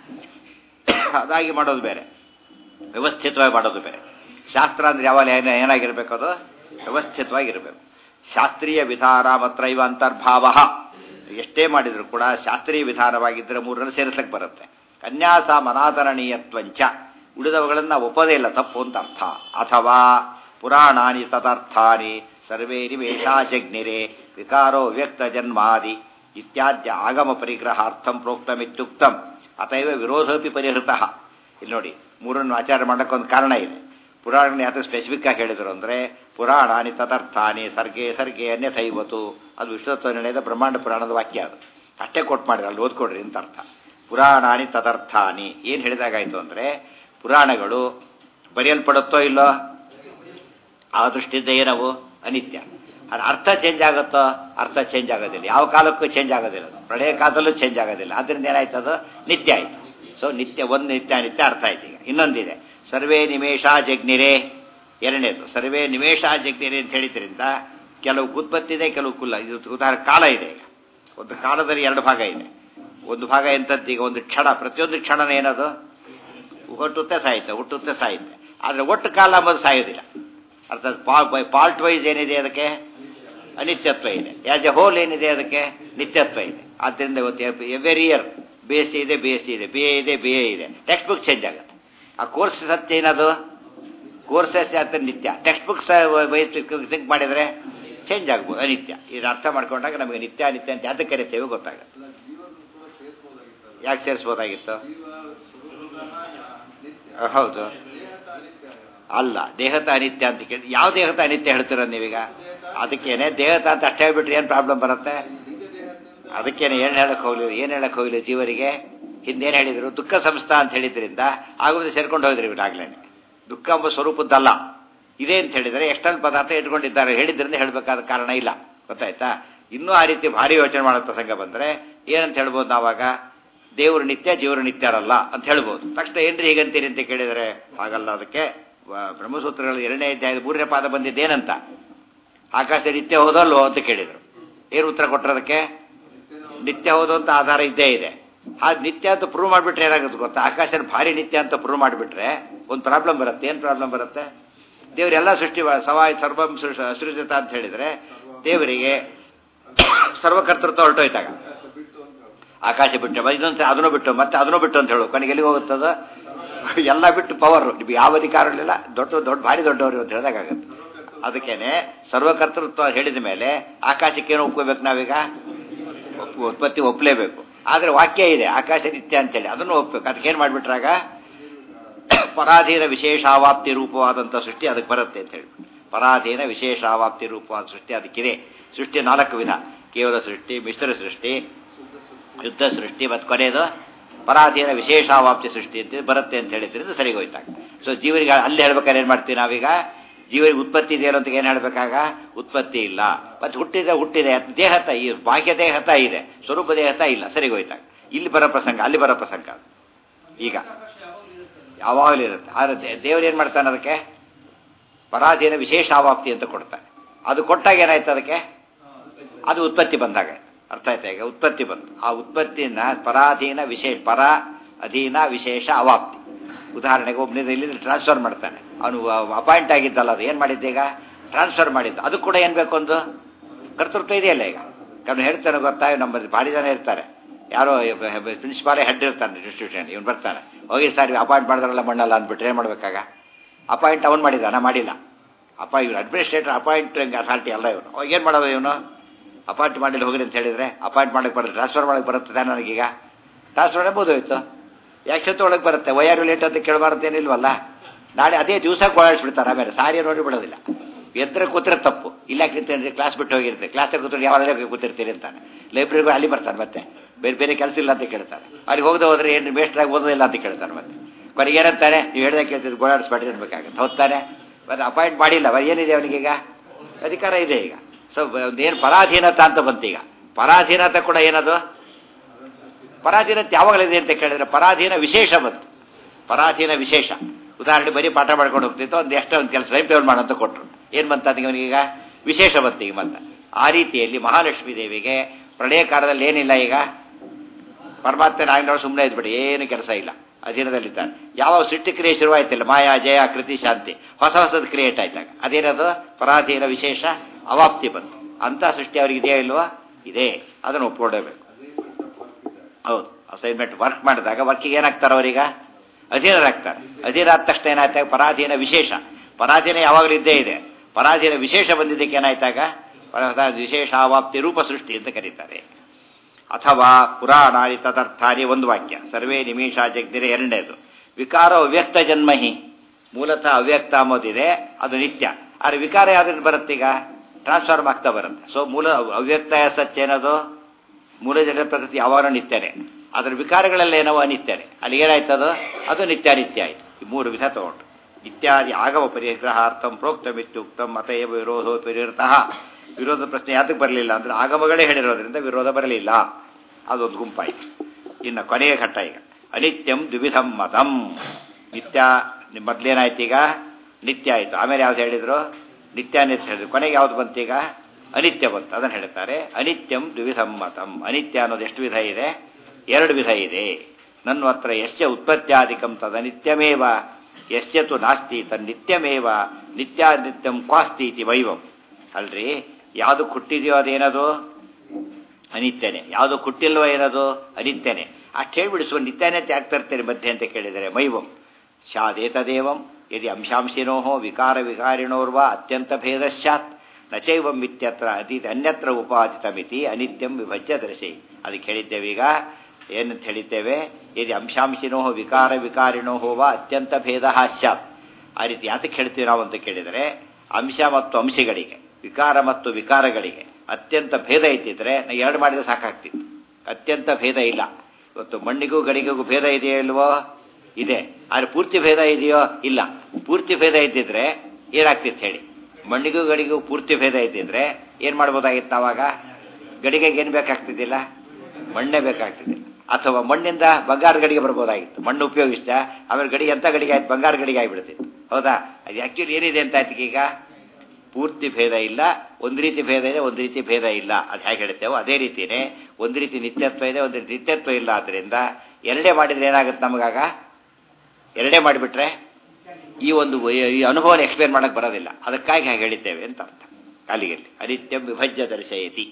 ಅದಾಗಿ ಮಾಡೋದು ಬೇರೆ ವ್ಯವಸ್ಥಿತವಾಗಿ ಮಾಡೋದು ಬೇರೆ ಶಾಸ್ತ್ರ ಅಂದ್ರೆ ಯಾವಾಗ ಏನ ಏನಾಗಿರ್ಬೇಕು ಅದು ವ್ಯವಸ್ಥಿತವಾಗಿರಬೇಕು ಶಾಸ್ತ್ರೀಯ ವಿಧಾನ ಮಾತ್ರ ಇವ ಅಂತರ್ಭಾವ ಎಷ್ಟೇ ಮಾಡಿದ್ರು ಕೂಡ ಶಾಸ್ತ್ರೀಯ ವಿಧಾನವಾಗಿದ್ದರೆ ಮೂರರಲ್ಲಿ ಸೇರಿಸ್ಲಿಕ್ಕೆ ಬರುತ್ತೆ ಕನ್ಯಾಸ ಮನಾದರಣೀಯತ್ವಂಚ ಉಳಿದವುಗಳನ್ನು ಒಪ್ಪೋದೇ ಇಲ್ಲ ತಪ್ಪು ಅಂತ ಅರ್ಥ ಅಥವಾ ಪುರಾಣಾನಿ ತದರ್ಥಾನಿ ಸರ್ವೇ ನಿವೇಶಾಜಗ್ನಿರೆ ವಿಕಾರೋ ವ್ಯಕ್ತ ಜನ್ಮಾದಿ ಇತ್ಯಾದ್ಯ ಆಗಮ ಪರಿಗ್ರಹಾರ್ಥಂ ಪ್ರೋಕ್ತಮಿತ್ಯುಕ್ತಂ ಅತೈವ ವಿರೋಧೋಪಿ ಪರಿಹೃತ ಇಲ್ಲಿ ನೋಡಿ ಮೂರನ್ನು ಆಚಾರ ಮಾಡಕ್ಕೆ ಒಂದು ಕಾರಣ ಇದೆ ಪುರಾಣ ಯಾತ ಸ್ಪೆಸಿಫಿಕ್ ಆಗಿ ಹೇಳಿದ್ರು ಅಂದರೆ ಪುರಾಣಾನಿ ತದರ್ಥಾನಿ ಸರ್ಗೆ ಸರ್ಗೆ ಅನ್ಯಥೈವತು ಅದು ವಿಶ್ವತ್ವ ನಿರ್ಣಯದ ಬ್ರಹ್ಮಾಂಡ ಪುರಾಣದ ವಾಕ್ಯ ಅದು ಅಷ್ಟೇ ಕೊಟ್ಟು ಮಾಡಿದ್ರೆ ಅಲ್ಲಿ ಓದ್ಕೊಡ್ರಿ ಅಂತ ಅರ್ಥ ಪುರಾಣಾನಿ ತದರ್ಥಾನಿ ಏನು ಹೇಳಿದಾಗಾಯ್ತು ಅಂದರೆ ಪುರಾಣಗಳು ಬರೆಯಲ್ಪಡುತ್ತೋ ಇಲ್ಲೋ ಆ ದೃಷ್ಟಿಯಿಂದ ಏನವು ಅನಿತ್ಯ ಅದು ಅರ್ಥ ಚೇಂಜ್ ಆಗುತ್ತೋ ಅರ್ಥ ಚೇಂಜ್ ಆಗೋದಿಲ್ಲ ಯಾವ ಕಾಲಕ್ಕೂ ಚೇಂಜ್ ಆಗೋದಿಲ್ಲ ಅದು ಪ್ರಳಯ ಕಾಲದಲ್ಲೂ ಚೇಂಜ್ ಆಗೋದಿಲ್ಲ ಅದರಿಂದ ಏನಾಯ್ತು ಅದು ನಿತ್ಯ ಆಯ್ತು ಸೊ ನಿತ್ಯ ಒಂದು ನಿತ್ಯ ನಿತ್ಯ ಅರ್ಥ ಆಯ್ತು ಈಗ ಇನ್ನೊಂದಿದೆ ಸರ್ವೇ ನಿಮೇಶ ಜಗ್ನಿರೇ ಎರಡನೇದು ಸರ್ವೇ ನಿಮೇಶ ಜಗ್ನಿರೆ ಅಂತ ಹೇಳಿದ್ರಿಂದ ಕೆಲವು ಉತ್ಪತ್ತಿ ಇದೆ ಕೆಲವು ಕುಲ್ಲ ಇದು ಉದಾಹರಣೆ ಕಾಲ ಇದೆ ಈಗ ಒಂದು ಕಾಲದಲ್ಲಿ ಎರಡು ಭಾಗ ಇದೆ ಒಂದು ಭಾಗ ಎಂಥದ್ದು ಈಗ ಒಂದು ಕ್ಷಣ ಪ್ರತಿಯೊಂದು ಕ್ಷಣನ ಏನದು ಹುಟ್ಟುತ್ತೆ ಸಾಯುತ್ತೆ ಹುಟ್ಟುತ್ತೆ ಸಾಯುತ್ತೆ ಆದರೆ ಒಟ್ಟು ಕಾಲ ಅಂಬುದು ಸಾಯೋದಿಲ್ಲ ಅರ್ಥಾತ್ ಪಾರ್ಟ್ ವೈಸ್ ಏನಿದೆ ಅದಕ್ಕೆ ಅನಿತ್ಯತ್ವ ಇದೆ ಆಸ್ ಎ ಹೋಲ್ ಏನಿದೆ ಅದಕ್ಕೆ ನಿತ್ಯತ್ವ ಇದೆ ಆದ್ದರಿಂದ ಇವತ್ತು every year B S C ಇದೆ ಬಿ ಎಸ್ ಸಿ ಇದೆ ಬಿ ಎ ಇದೆ ಬಿ ಎ ಇದೆ ಟೆಕ್ಸ್ಟ್ ಬುಕ್ ಚೇಂಜ್ ಆಗುತ್ತೆ ಆ ಕೋರ್ಸ್ ಸತ್ಯ ಏನದು ಕೋರ್ಸಸ್ ಯಾತ ನಿತ್ಯ ಟೆಕ್ಸ್ಟ್ ಬುಕ್ಸ್ ಥಿಂಕ್ ಮಾಡಿದರೆ ಚೇಂಜ್ ಆಗ್ಬೋದು ಅನಿತ್ಯ ಇದು ಅರ್ಥ ಮಾಡ್ಕೊಂಡಾಗ ನಮಗೆ ನಿತ್ಯ ಅನಿತ್ಯ ಅಂತ ಯಾತಕ್ಕೆ ಕರಿತೇವೆ ಗೊತ್ತಾಗುತ್ತೆ ಯಾಕೆ ಸೇರಿಸ್ಬೋದಾಗಿತ್ತು ಹೌದು ಅಲ್ಲ ದೇಹತ ಅನಿತ್ಯ ಅಂತ ಕೇಳಿ ಯಾವ ದೇಹತ ಅನಿತ್ಯ ಹೇಳ್ತೀರ ನೀವೀಗ ಅದಕ್ಕೇನೆ ದೇಹತ ಅಂತ ಅಷ್ಟೇ ಹೇಳ್ಬಿಟ್ರೆ ಏನು ಪ್ರಾಬ್ಲಮ್ ಬರುತ್ತೆ ಅದಕ್ಕೇನೆ ಏನು ಹೇಳಕ್ ಹೋಗ್ಲಿ ಏನು ಹೇಳಕ್ ಹೋಗ್ಲಿ ಜೀವರಿಗೆ ಹಿಂದೇನು ಹೇಳಿದ್ರು ದುಃಖ ಸಂಸ್ಥಾ ಅಂತ ಹೇಳಿದ್ರಿಂದ ಆಗುವುದು ಸೇರ್ಕೊಂಡು ಹೋಗಿದ್ರಿ ಇವಾಗಲೇ ದುಃಖ ಎಂಬ ಸ್ವರೂಪದ್ದಲ್ಲ ಇದೇ ಅಂತ ಹೇಳಿದರೆ ಎಕ್ಸ್ಟರ್ನಲ್ ಪದಾರ್ಥ ಇಟ್ಕೊಂಡಿದ್ದಾರೆ ಹೇಳಿದ್ರಿಂದ ಹೇಳಬೇಕಾದ ಕಾರಣ ಇಲ್ಲ ಗೊತ್ತಾಯ್ತಾ ಇನ್ನೂ ಆ ರೀತಿ ಭಾರಿ ಯೋಚನೆ ಮಾಡೋ ಪ್ರಸಂಗ ಬಂದರೆ ಏನಂತ ಹೇಳ್ಬೋದು ನಾವಾಗ ದೇವರು ನಿತ್ಯ ಜೀವರು ನಿತ್ಯರಲ್ಲ ಅಂತ ಹೇಳ್ಬೋದು ತಕ್ಷಣ ಏನ್ರಿ ಹೀಗಂತೀರಿ ಅಂತ ಕೇಳಿದರೆ ಹಾಗಲ್ಲ ಅದಕ್ಕೆ ಬ್ರಹ್ಮಸೂತ್ರಗಳ ಎರಡನೇ ಅಧ್ಯಾಯದ ಮೂರನೇ ಪಾದ ಬಂದಿದ್ದೇನಂತ ಆಕಾಶ ನಿತ್ಯ ಹೋದಲ್ವೋ ಅಂತ ಕೇಳಿದರು ಏನು ಉತ್ತರ ಕೊಟ್ಟರದಕ್ಕೆ ನಿತ್ಯ ಹೋದು ಅಂತ ಆಧಾರ ಇದ್ದೇ ಇದೆ ಆ ನಿತ್ಯ ಅಂತ ಪ್ರೂವ್ ಮಾಡಿಬಿಟ್ರೆ ಏನಾಗುತ್ತೆ ಗೊತ್ತಾ ಆಕಾಶ ಭಾರಿ ನಿತ್ಯ ಅಂತ ಪ್ರೂವ್ ಮಾಡಿಬಿಟ್ರೆ ಒಂದು ಪ್ರಾಬ್ಲಮ್ ಬರುತ್ತೆ ಏನು ಪ್ರಾಬ್ಲಮ್ ಬರುತ್ತೆ ದೇವರೆಲ್ಲ ಸೃಷ್ಟಿ ಸವಾಯ್ ಸರ್ವಂ ಸೃಜಿತ ಅಂತ ಹೇಳಿದರೆ ದೇವರಿಗೆ ಸರ್ವಕರ್ತೃತ್ವ ಹೊರಟೋಯ್ತಾಗ ಆಕಾಶ ಬಿಟ್ಟು ಇದೊಂದು ಅದನ್ನು ಬಿಟ್ಟು ಮತ್ತೆ ಅದನ್ನು ಬಿಟ್ಟು ಅಂತ ಹೇಳು ಕೊನೆಗೆ ಎಲ್ಲಿಗೆ ಹೋಗುತ್ತದ ಎಲ್ಲ ಬಿಟ್ಟು ಪವರ್ ನಿಮ್ಗೆ ಯಾವ ಅಧಿಕಾರ ಇರಲಿಲ್ಲ ದೊಡ್ಡ ದೊಡ್ಡ ಭಾರಿ ದೊಡ್ಡವರು ಅಂತ ಹೇಳಿದಾಗತ್ತೆ ಅದಕ್ಕೇನೆ ಸರ್ವಕರ್ತೃತ್ವ ಹೇಳಿದ ಮೇಲೆ ಆಕಾಶಕ್ಕೇನು ಒಪ್ಕೋಬೇಕು ನಾವೀಗ ಉತ್ಪತ್ತಿ ಒಪ್ಪಲೇಬೇಕು ಆದರೆ ವಾಕ್ಯ ಇದೆ ಆಕಾಶ ನಿತ್ಯ ಅಂತೇಳಿ ಅದನ್ನು ಒಪ್ಪಬೇಕು ಅದಕ್ಕೇನು ಮಾಡಿಬಿಟ್ರಾಗ ಪರಾಧೀನ ವಿಶೇಷಾವಾಪ್ತಿ ರೂಪವಾದಂಥ ಸೃಷ್ಟಿ ಅದಕ್ಕೆ ಬರುತ್ತೆ ಅಂತ ಹೇಳಿ ಪರಾಧೀನ ವಿಶೇಷಾವಾಪ್ತಿ ರೂಪವಾದ ಸೃಷ್ಟಿ ಅದಕ್ಕಿದೆ ಸೃಷ್ಟಿ ನಾಲ್ಕು ವಿಧ ಕೇವಲ ಸೃಷ್ಟಿ ಮಿಶ್ರ ಸೃಷ್ಟಿ ಯುದ್ಧ ಸೃಷ್ಟಿ ಮತ್ತು ಕೊನೆಯದು ಪರಾಧೀನ ವಿಶೇಷಾವಾಪ್ತಿ ಸೃಷ್ಟಿ ಅಂತ ಬರುತ್ತೆ ಅಂತ ಹೇಳಿದ್ರಿಂದ ಸರಿಗೆ ಹೋಯ್ತಾಗ ಸೊ ಜೀವರಿಗೆ ಅಲ್ಲಿ ಹೇಳ್ಬೇಕಾದ್ರೆ ಏನು ಮಾಡ್ತೀವಿ ನಾವೀಗ ಜೀವರಿಗೆ ಉತ್ಪತ್ತಿ ಇದೆಯಲ್ಲ ಅಂತ ಏನು ಹೇಳಬೇಕಾಗ ಉತ್ಪತ್ತಿ ಇಲ್ಲ ಮತ್ತು ಹುಟ್ಟಿದೆ ಹುಟ್ಟಿದೆ ದೇಹತ ಈ ಬಾಹ್ಯ ದೇಹತ ಇದೆ ಸ್ವರೂಪ ದೇಹತ ಇಲ್ಲ ಸರಿಗೆ ಹೋಯ್ತಾಗ ಇಲ್ಲಿ ಬರೋ ಪ್ರಸಂಗ ಅಲ್ಲಿ ಬರೋ ಪ್ರಸಂಗ ಈಗ ಯಾವಾಗಲೂ ಇರುತ್ತೆ ಆದರೆ ದೇವರು ಏನು ಮಾಡ್ತಾನೆ ಅದಕ್ಕೆ ಪರಾಧೀನ ವಿಶೇಷ ಆವಾಪ್ತಿ ಅಂತ ಕೊಡ್ತಾನೆ ಅದು ಕೊಟ್ಟಾಗ ಏನಾಯ್ತು ಅದಕ್ಕೆ ಅದು ಉತ್ಪತ್ತಿ ಬಂದಾಗ ಅರ್ಥ ಆಯ್ತಾ ಈಗ ಉತ್ಪತ್ತಿ ಬಂತು ಆ ಉತ್ಪತ್ತಿನ ಪರಾಧೀನ ವಿಶೇಷ ಪರ ಅಧೀನ ವಿಶೇಷ ಅವಾಪ್ತಿ ಉದಾಹರಣೆಗೆ ಒಬ್ಬನಿಂದ ಇಲ್ಲಿ ಟ್ರಾನ್ಸ್ಫರ್ ಮಾಡ್ತಾನೆ ಅವನು ಅಪಾಯಿಂಟ್ ಆಗಿದ್ದಲ್ಲ ಅದು ಏನು ಮಾಡಿದ್ದೆ ಈಗ ಟ್ರಾನ್ಸ್ಫರ್ ಮಾಡಿದ್ದು ಅದು ಕೂಡ ಏನು ಬೇಕು ಒಂದು ಕರ್ತೃತ್ವ ಇದೆಯಲ್ಲ ಈಗ ಅವ್ನು ಹೇಳ್ತಾನೆ ಗೊತ್ತಾ ನಮ್ಮ ಭಾರಿ ಜನ ಇರ್ತಾರೆ ಯಾರೋ ಪ್ರಿನ್ಸಿಪಾಲೇ ಹೆಡ್ ಇರ್ತಾನೆ ಇನ್ಸ್ಟಿಟ್ಯೂಷನ್ ಇವ್ನು ಬರ್ತಾನೆ ಹೋಗಿ ಸರ್ ಅಪಾಯಿಂಟ್ ಮಾಡಿದ್ರಲ್ಲ ಮಣ್ಣಲ್ಲ ಅಂದ್ಬಿಟ್ರೆ ಏನು ಮಾಡ್ಬೇಕಾಗ ಅಪಾಯಿಂಟ್ ಅವ್ನು ಮಾಡಿದ್ದಾನ ಮಾಡಿಲ್ಲ ಅಪ್ಪ ಇವ್ರು ಅಡ್ಮಿನಿಸ್ಟ್ರೇಟರ್ ಅಪಾಯಿಂಟಿಂಗ್ ಅಥಾರಿಟಿ ಅಲ್ಲ ಇವನು ಅವಾಗ ಏನು ಮಾಡೋದು ಇವನು ಅಪಾಯಿಂಟ್ ಮಾಡಿಲ್ಲ ಹೋಗ್ರಿ ಅಂತ ಹೇಳಿದ್ರೆ ಅಪಾಯಿಂಟ್ ಮಾಡಕ್ಕೆ ಬರುತ್ತೆ ಟ್ರಾನ್ಸ್ಫರ್ ಮಾಡಕ್ಕೆ ಬರುತ್ತೆ ತಾನೆ ನನಗೀಗ ಟ್ರಾನ್ಸ್ಫರ್ ಮಾಡ್ಬೋದು ಹೋಯ್ತು ಯಾಕೆ ಸತ್ತು ಒಳಗೆ ಬರುತ್ತೆ ವೈಆರ್ ಲೇಟ್ ಅಂತ ಕೇಳಬಾರ್ದೇನಿಲ್ವಲ್ಲ ನಾಳೆ ಅದೇ ದಿವಸ ಗೋಳಾಡಿಸ್ಬಿಡ್ತಾರೆ ಆಮೇಲೆ ಸಾರಿ ನೋಡಿ ಬಿಡೋದಿಲ್ಲ ಎತ್ತರ ಕೂತ್ರೆ ತಪ್ಪು ಇಲ್ಲ ನಿಂತೇನ್ರಿ ಕ್ಲಾಸ್ ಬಿಟ್ಟು ಹೋಗಿರುತ್ತೆ ಕ್ಲಾಸ್ ಕೂತ್ರೆ ಯಾವಾಗ ಕೂತಿರ್ತೀರಿ ಅಂತಾನೆ ಲೈಬ್ರರಿಗೂ ಅಲ್ಲಿ ಬರ್ತಾನೆ ಮತ್ತೆ ಬೇರೆ ಬೇರೆ ಕೆಲಸ ಇಲ್ಲ ಅಂತ ಕೇಳ್ತಾರೆ ಅಲ್ಲಿ ಹೋಗದೆ ಹೋದ್ರೆ ಏನು ಮೇಸ್ಟ್ರಾಗಿ ಓದೋದಿಲ್ಲ ಅಂತ ಕೇಳ್ತಾರೆ ಮತ್ತೆ ಕೊನೆಗೆ ಏನಂತಾನೆ ನೀವು ಹೇಳ್ದೆ ಕೇಳ್ತಿದ್ದು ಗೋಳಾಡಿಸ್ಬೇಡ್ರಿ ಅನ್ಬೇಕಾಗುತ್ತೆ ಹೋಗ್ತಾನೆ ಮತ್ತೆ ಅಪಾಯಿಂಟ್ ಮಾಡಿಲ್ಲ ಏನಿದೆ ಅವನಿಗೀಗ ಅಧಿಕಾರ ಇದೆ ಈಗ ಸೊ ಏನು ಪರಾಧೀನತ ಅಂತ ಬಂತೀಗ ಪರಾಧೀನತ ಕೂಡ ಏನದು ಪರಾಧೀನತೆ ಯಾವಾಗಲಿದೆ ಅಂತ ಕೇಳಿದ್ರೆ ಪರಾಧೀನ ವಿಶೇಷ ಬಂತು ಪರಾಧೀನ ವಿಶೇಷ ಉದಾಹರಣೆ ಬರೀ ಪಾಠ ಮಾಡ್ಕೊಂಡು ಹೋಗ್ತಿತ್ತು ಒಂದು ಎಷ್ಟೋ ಒಂದು ಕೆಲಸ ಟೈಮ್ ಟೇಬಲ್ ಮಾಡಂತ ಕೊಟ್ಟರು ಏನು ಬಂತ ಅದಕ್ಕೆ ಅವನಿಗೀಗ ವಿಶೇಷ ಬಂತು ಈಗ ಬಂತ ಆ ರೀತಿಯಲ್ಲಿ ಮಹಾಲಕ್ಷ್ಮೀ ದೇವಿಗೆ ಪ್ರಳಯ ಕಾಲದಲ್ಲಿ ಏನಿಲ್ಲ ಈಗ ಪರಮಾತ್ಮ ನಾಗಿನವರು ಸುಮ್ಮನೆ ಇದ್ಬಿಡಿ ಏನು ಕೆಲಸ ಇಲ್ಲ ಅಧೀನದಲ್ಲಿದ್ದಾರೆ ಯಾವ ಸೃಷ್ಟಿ ಕ್ರಿಯೆ ಶುರುವಾಯ್ತಿಲ್ಲ ಮಾಯಾ ಜಯ ಕೃತಿ ಶಾಂತಿ ಹೊಸ ಹೊಸದು ಕ್ರಿಯೇಟ್ ಆಯ್ತಾಗ ಅದೇನದು ಪರಾಧೀನ ವಿಶೇಷ ಅವಾಪ್ತಿ ಬಂತು ಅಂತ ಸೃಷ್ಟಿ ಅವ್ರಿಗೆ ಇದೆಯಾ ಇಲ್ವಾ ಇದೆ ಅದನ್ನು ಒಪ್ಕೊಳ್ಳೇಬೇಕು ಹೌದು ಅಸೈನ್ಮೆಂಟ್ ವರ್ಕ್ ಮಾಡಿದಾಗ ವರ್ಕಿಗೆ ಏನಾಗ್ತಾರೆ ಅವರೀಗ ಅಧೀನರಾಗ್ತಾರೆ ಅಧೀನ ಆದ ತಕ್ಷಣ ಏನಾಯ್ತಾಗ ಪರಾಧೀನ ವಿಶೇಷ ಪರಾಧೀನ ಯಾವಾಗಲೂ ಇದ್ದೇ ಇದೆ ಪರಾಧೀನ ವಿಶೇಷ ಬಂದಿದ್ದಕ್ಕೆ ಏನಾಯ್ತಾಗ ವಿಶೇಷಾವಾಪ್ತಿ ರೂಪ ಸೃಷ್ಟಿ ಅಂತ ಕರೀತಾರೆ ಅಥವಾ ಪುರಾಣಾನಿ ತದರ್ಥಾನಿ ಒಂದು ವಾಕ್ಯ ಸರ್ವೇ ನಿಮಿಷ ಜಗ್ದಿರೆ ಎರಡನೇದು ವಿಕಾರ ಅವ್ಯಕ್ತ ಜನ್ಮಹಿ ಮೂಲತಃ ಅವ್ಯಕ್ತ ಅಂಬೋದಿದೆ ಅದು ನಿತ್ಯ ಆದರೆ ವಿಕಾರ ಯಾವ್ದ್ರಿಂದ ಬರುತ್ತೆ ಈಗ ಟ್ರಾನ್ಸ್ಫಾರ್ಮ್ ಆಗ್ತಾ ಬರುತ್ತೆ ಸೊ ಮೂಲ ಅವ್ಯಕ್ತ ಸಚ್ಚೇನದು ಮೂಲ ಜನ ಪ್ರಕೃತಿ ಯಾವಾಗ ನಿತ್ಯನೇ ಅದರ ವಿಕಾರಗಳೆಲ್ಲ ಏನೋ ಅನಿತ್ಯನೇ ಅಲ್ಲಿ ಏನಾಯ್ತದು ಅದು ನಿತ್ಯಾನಿತ್ಯ ಆಯ್ತು ಈ ಮೂರು ವಿಧ ತಗೊಂಡು ಇತ್ಯಾದಿ ಆಗಮ ಪರಿಗ್ರಹಾರ್ಥಂ ಪ್ರೋಕ್ತಮಿತ್ಯುಕ್ತಂ ಅತಯವ ವಿರೋಧೋ ಪರಿರ್ತಃ ವಿರೋಧ ಪ್ರಶ್ನೆ ಯಾತಕ್ಕೆ ಬರಲಿಲ್ಲ ಅಂದ್ರೆ ಆಗಮಗಳೇ ಹೇಳಿರೋದ್ರಿಂದ ವಿರೋಧ ಬರಲಿಲ್ಲ ಅದೊಂದು ಗುಂಪಾಯಿತು ಇನ್ನು ಕೊನೆಯ ಘಟ್ಟ ಈಗ ಅನಿತ್ಯಂ ದ್ವಿಧಂ ಮತಂ ನಿತ್ಯ ಮೊದ್ಲೇನಾಯ್ತು ಈಗ ನಿತ್ಯ ಆಯಿತು ಆಮೇಲೆ ಯಾವ್ದು ಹೇಳಿದ್ರು ನಿತ್ಯ ನಿತ್ಯ ಹೇಳಿದ್ರು ಕೊನೆಗೆ ಯಾವ್ದು ಬಂತೀಗ ಅನಿತ್ಯ ಬಂತು ಅದನ್ನು ಹೇಳ್ತಾರೆ ಅನಿತ್ಯಂ ದ್ವಿಧಂ ಮತಂ ಅನಿತ್ಯ ಅನ್ನೋದು ಎಷ್ಟು ವಿಧ ಇದೆ ಎರಡು ವಿಧ ಇದೆ ನನ್ನ ಹತ್ರ ಯಶ್ಯ ಉತ್ಪತ್ತ್ಯಾಧಿಕಂ ತದನಿತ್ಯಮೇವ ಯಶ್ಯ ತು ನಾಸ್ತಿ ತನ್ನಿತ್ಯಮೇವ ನಿತ್ಯಾನಿತ್ಯಂ ಕ್ವಾಸ್ತಿ ಇತಿ ವೈವಂ ಅಲ್ರಿ ಯಾವುದು ಹುಟ್ಟಿದೆಯೋ ಅದೇನದು ಅನಿತ್ಯನೇ ಯಾವುದು ಹುಟ್ಟಿಲ್ವೋ ಏನದು ಅನಿತ್ಯನೇ ಅಷ್ಟು ಹೇಳ್ಬಿಡಿಸುವ ನಿತ್ಯಾನಿತ್ಯ ಆಗ್ತಾ ಇರ್ತಾರೆ ಮಧ್ಯೆ ಅಂತ ಕೇಳಿದರೆ ಮೈವಂ ಸ್ಯಾದೇತದೇವಂ ಯದಿ ಅಂಶಾಂಶಿನೋ ವಿಕಾರ ವಿಕಾರಿಣೋರ್ವ ಅತ್ಯಂತ ಭೇದ ಸ್ಯಾತ್ ನಚೈವಂ ಇತ್ಯತ್ರ ಅತೀತ ಅನ್ಯತ್ರ ಉಪಾದಿತಮಿತಿ ಅನಿತ್ಯಂ ವಿಭಜ್ಯ ದರ್ಶಿ ಅದಕ್ಕೆ ಹೇಳಿದ್ದೇವೆ ಈಗ ಏನಂತ ಹೇಳಿದ್ದೇವೆ ಯದಿ ಅಂಶಾಂಶಿನೋ ವಿಕಾರ ವಿಕಾರಿಣೋ ವಾ ಅತ್ಯಂತ ಭೇದ ಸ್ಯಾತ್ ಆ ರೀತಿ ಯಾತಕ್ಕೆ ಹೇಳ್ತೀವಿ ನಾವು ಅಂತ ಕೇಳಿದರೆ ಅಂಶ ಮತ್ತು ಅಂಶಗಳಿಗೆ ವಿಕಾರ ಮತ್ತು ವಿಕಾರಗಳಿಗೆ ಅತ್ಯಂತ ಭೇದ ಇದ್ದಿದ್ರೆ ನಾ ಎರಡು ಮಾಡಿದ್ರೆ ಸಾಕಾಗ್ತಿತ್ತು ಅತ್ಯಂತ ಭೇದ ಇಲ್ಲ ಇವತ್ತು ಮಣ್ಣಿಗೂ ಗಡಿಗೆಗೂ ಭೇದ ಇದೆಯೋ ಇಲ್ವೋ ಇದೆ ಆದರೆ ಪೂರ್ತಿ ಭೇದ ಇದೆಯೋ ಇಲ್ಲ ಪೂರ್ತಿ ಭೇದ ಇದ್ದಿದ್ರೆ ಏನಾಗ್ತಿತ್ತು ಹೇಳಿ ಮಣ್ಣಿಗೂ ಗಡಿಗೂ ಪೂರ್ತಿ ಭೇದ ಇದ್ದಿದ್ರೆ ಏನು ಮಾಡ್ಬೋದಾಗಿತ್ತು ಆವಾಗ ಗಡಿಗೆಗೆ ಏನು ಬೇಕಾಗ್ತಿದ್ದಿಲ್ಲ ಮಣ್ಣೇ ಬೇಕಾಗ್ತಿದ್ದಿಲ್ಲ ಅಥವಾ ಮಣ್ಣಿಂದ ಬಂಗಾರ ಗಡಿಗೆ ಬರ್ಬೋದಾಗಿತ್ತು ಮಣ್ಣು ಉಪಯೋಗಿಸ್ತಾ ಆಮೇಲೆ ಗಡಿಗೆ ಎಂಥ ಗಡಿಗೆ ಆಯ್ತು ಬಂಗಾರ ಗಡಿಗೆ ಆಗಿಬಿಡ್ತಿತ್ತು ಹೌದಾ ಅದು ಆ್ಯಕ್ಚುಲಿ ಏನಿದೆ ಅಂತ ಆಯ್ತು ಈಗ ಪೂರ್ತಿ ಭೇದ ಇಲ್ಲ ಒಂದು ರೀತಿ ಭೇದ ಇದೆ ಒಂದು ರೀತಿ ಭೇದ ಇಲ್ಲ ಅದು ಹೇಗೆ ಹೇಳ್ತೇವೋ ಅದೇ ರೀತಿಯೇ ಒಂದು ರೀತಿ ನಿತ್ಯತ್ವ ಇದೆ ಒಂದು ರೀತಿ ನಿತ್ಯತ್ವ ಇಲ್ಲ ಆದ್ದರಿಂದ ಎರಡೇ ಮಾಡಿದ್ರೆ ಏನಾಗುತ್ತೆ ನಮಗಾಗ ಎರಡೇ ಮಾಡಿಬಿಟ್ರೆ ಈ ಒಂದು ಈ ಅನುಭವನ ಎಕ್ಸ್ಪ್ಲೇನ್ ಮಾಡಕ್ಕೆ ಬರೋದಿಲ್ಲ ಅದಕ್ಕಾಗಿ ಹಾಗೆ ಹೇಳಿದ್ದೇವೆ ಅಂತ ಅರ್ಥ ಅಲ್ಲಿಗೆ ಅನಿತ್ಯ ವಿಭಜ್ಯ ದರ್ಶಯತಿ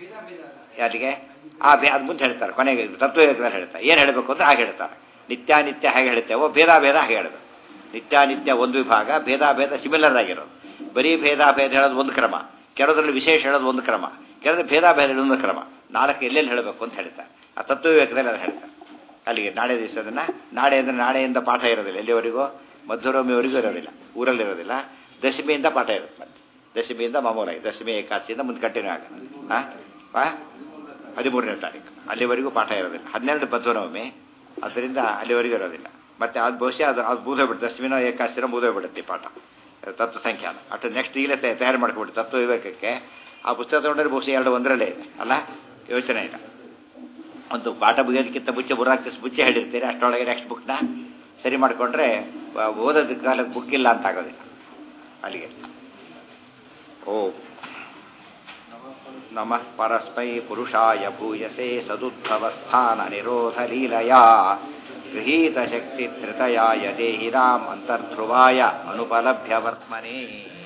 ಯಾರಿಗೆ ಆ ಭೇ ಅದು ಮುಂದೆ ಹೇಳ್ತಾರೆ ಕೊನೆಗೆ ತತ್ವವೇದದಲ್ಲಿ ಹೇಳ್ತಾರೆ ಏನು ಹೇಳಬೇಕು ಅಂದ್ರೆ ಹಾಗೆ ಹೇಳ್ತಾರೆ ನಿತ್ಯಾನಿತ್ಯ ಹೇಗೆ ಹೇಳ್ತೇವೋ ಭೇದ ಭೇದ ಹಾಗೆ ಹೇಳಬೇಕು ನಿತ್ಯಾನಿತ್ಯ ಒಂದು ವಿಭಾಗ ಭೇದ ಭೇದ ಸಿಮಿಲರ್ ಆಗಿರೋದು ಬರೀ ಭೇದ ಭೇದ ಹೇಳೋದು ಒಂದು ಕ್ರಮ ಕೆಲವರಲ್ಲಿ ವಿಶೇಷ ಹೇಳೋದು ಒಂದು ಕ್ರಮ ಕೆಲವರಲ್ಲಿ ಭೇದ ಭೇದ ಹೇಳೋದು ಒಂದು ಕ್ರಮ ನಾಲ್ಕು ಎಲ್ಲೆಲ್ಲಿ ಹೇಳಬೇಕು ಅಂತ ಹೇಳ್ತಾರೆ ಆ ತತ್ವ ವಿವೇಕದಲ್ಲಿ ಅದು ಹೇಳ್ತಾರೆ ಅಲ್ಲಿಗೆ ನಾಳೆ ದಿವಸ ಅದನ್ನು ನಾಳೆ ಅಂದರೆ ನಾಳೆಯಿಂದ ಪಾಠ ಇರೋದಿಲ್ಲ ಎಲ್ಲಿವರೆಗೂ ಮಧುರಮಿವರೆಗೂ ಇರೋದಿಲ್ಲ ಊರಲ್ಲಿರೋದಿಲ್ಲ ದಶಮಿಯಿಂದ ಪಾಠ ಇರುತ್ತೆ ಮತ್ತೆ ದಶಮಿಯಿಂದ ಮಾಮೂಲಾಗಿ ದಶಮಿ ಏಕಾದಶಿಯಿಂದ ಮುಂದೆ ಕಂಟಿನ್ಯೂ ಆಗುತ್ತೆ ಹಾಂ ಹಾಂ ಹದಿಮೂರನೇ ತಾರೀಕು ಅಲ್ಲಿವರೆಗೂ ಪಾಠ ಇರೋದಿಲ್ಲ ಹನ್ನೆರಡು ಮಧುರಮಿ ಅದರಿಂದ ಅಲ್ಲಿವರೆಗೂ ಇರೋದಿಲ್ಲ ಮತ್ತೆ ಅದು ಬಹುಶಃ ಅದು ಅದು ಬೂದೋಗ್ಬಿಡುತ್ತೆ ದಶಮಿನೋ ಏಕಾದಶಿನೋ ಬೂದೋಗ್ಬಿಡುತ್ತೆ ಪಾಠ ತತ್ವ ಸಂಖ್ಯಾನ ಅಷ್ಟು ನೆಕ್ಸ್ಟ್ ಈಗಲೇ ತಯಾರು ಮಾಡ್ಕೊಬಿಟ್ಟು ತತ್ವ ವಿವೇಕಕ್ಕೆ ಆ ಪುಸ್ತಕ ತಗೊಂಡ್ರೆ ಬಹುಶಃ ಎರಡು ಒಂದರಲ್ಲೇ ಇದೆ ಅಲ್ಲ ಯೋಚನೆ ಇಲ್ಲ ಒಂದು ಪಾಠ ಮುಗಿಯೋದಕ್ಕಿಂತ ಮುಂಚೆ ಮೂರಾಕ್ ದಿವಸ ಮುಂಚೆ ಹೇಳಿರ್ತೀರಿ ಅಷ್ಟರೊಳಗೆ ನೆಕ್ಸ್ಟ್ ಬುಕ್ನ ಸರಿ ಮಾಡಿಕೊಂಡ್ರೆ ಓದೋದ ಕಾಲಕ್ಕೆ ಬುಕ್ ಇಲ್ಲ ಅಂತ ಆಗೋದಿಲ್ಲ ಅಲ್ಲಿಗೆ ಓ ನಮಃ ಪರಸ್ಮೈ ಪುರುಷಾಯ ಭೂಯಸೆ ಸದುದ್ಭವಸ್ಥಾನ ನಿರೋಧ ಲೀಲಯಾ ಗೃಹೀತ ಶಕ್ತಿ ಧೃತಯಾಯ ದೇಹಿರಾಮ್ ಅಂತರ್ಧ್ರುವಾಯ ಅನುಪಲಭ್ಯ ವರ್ತ್ಮನೆ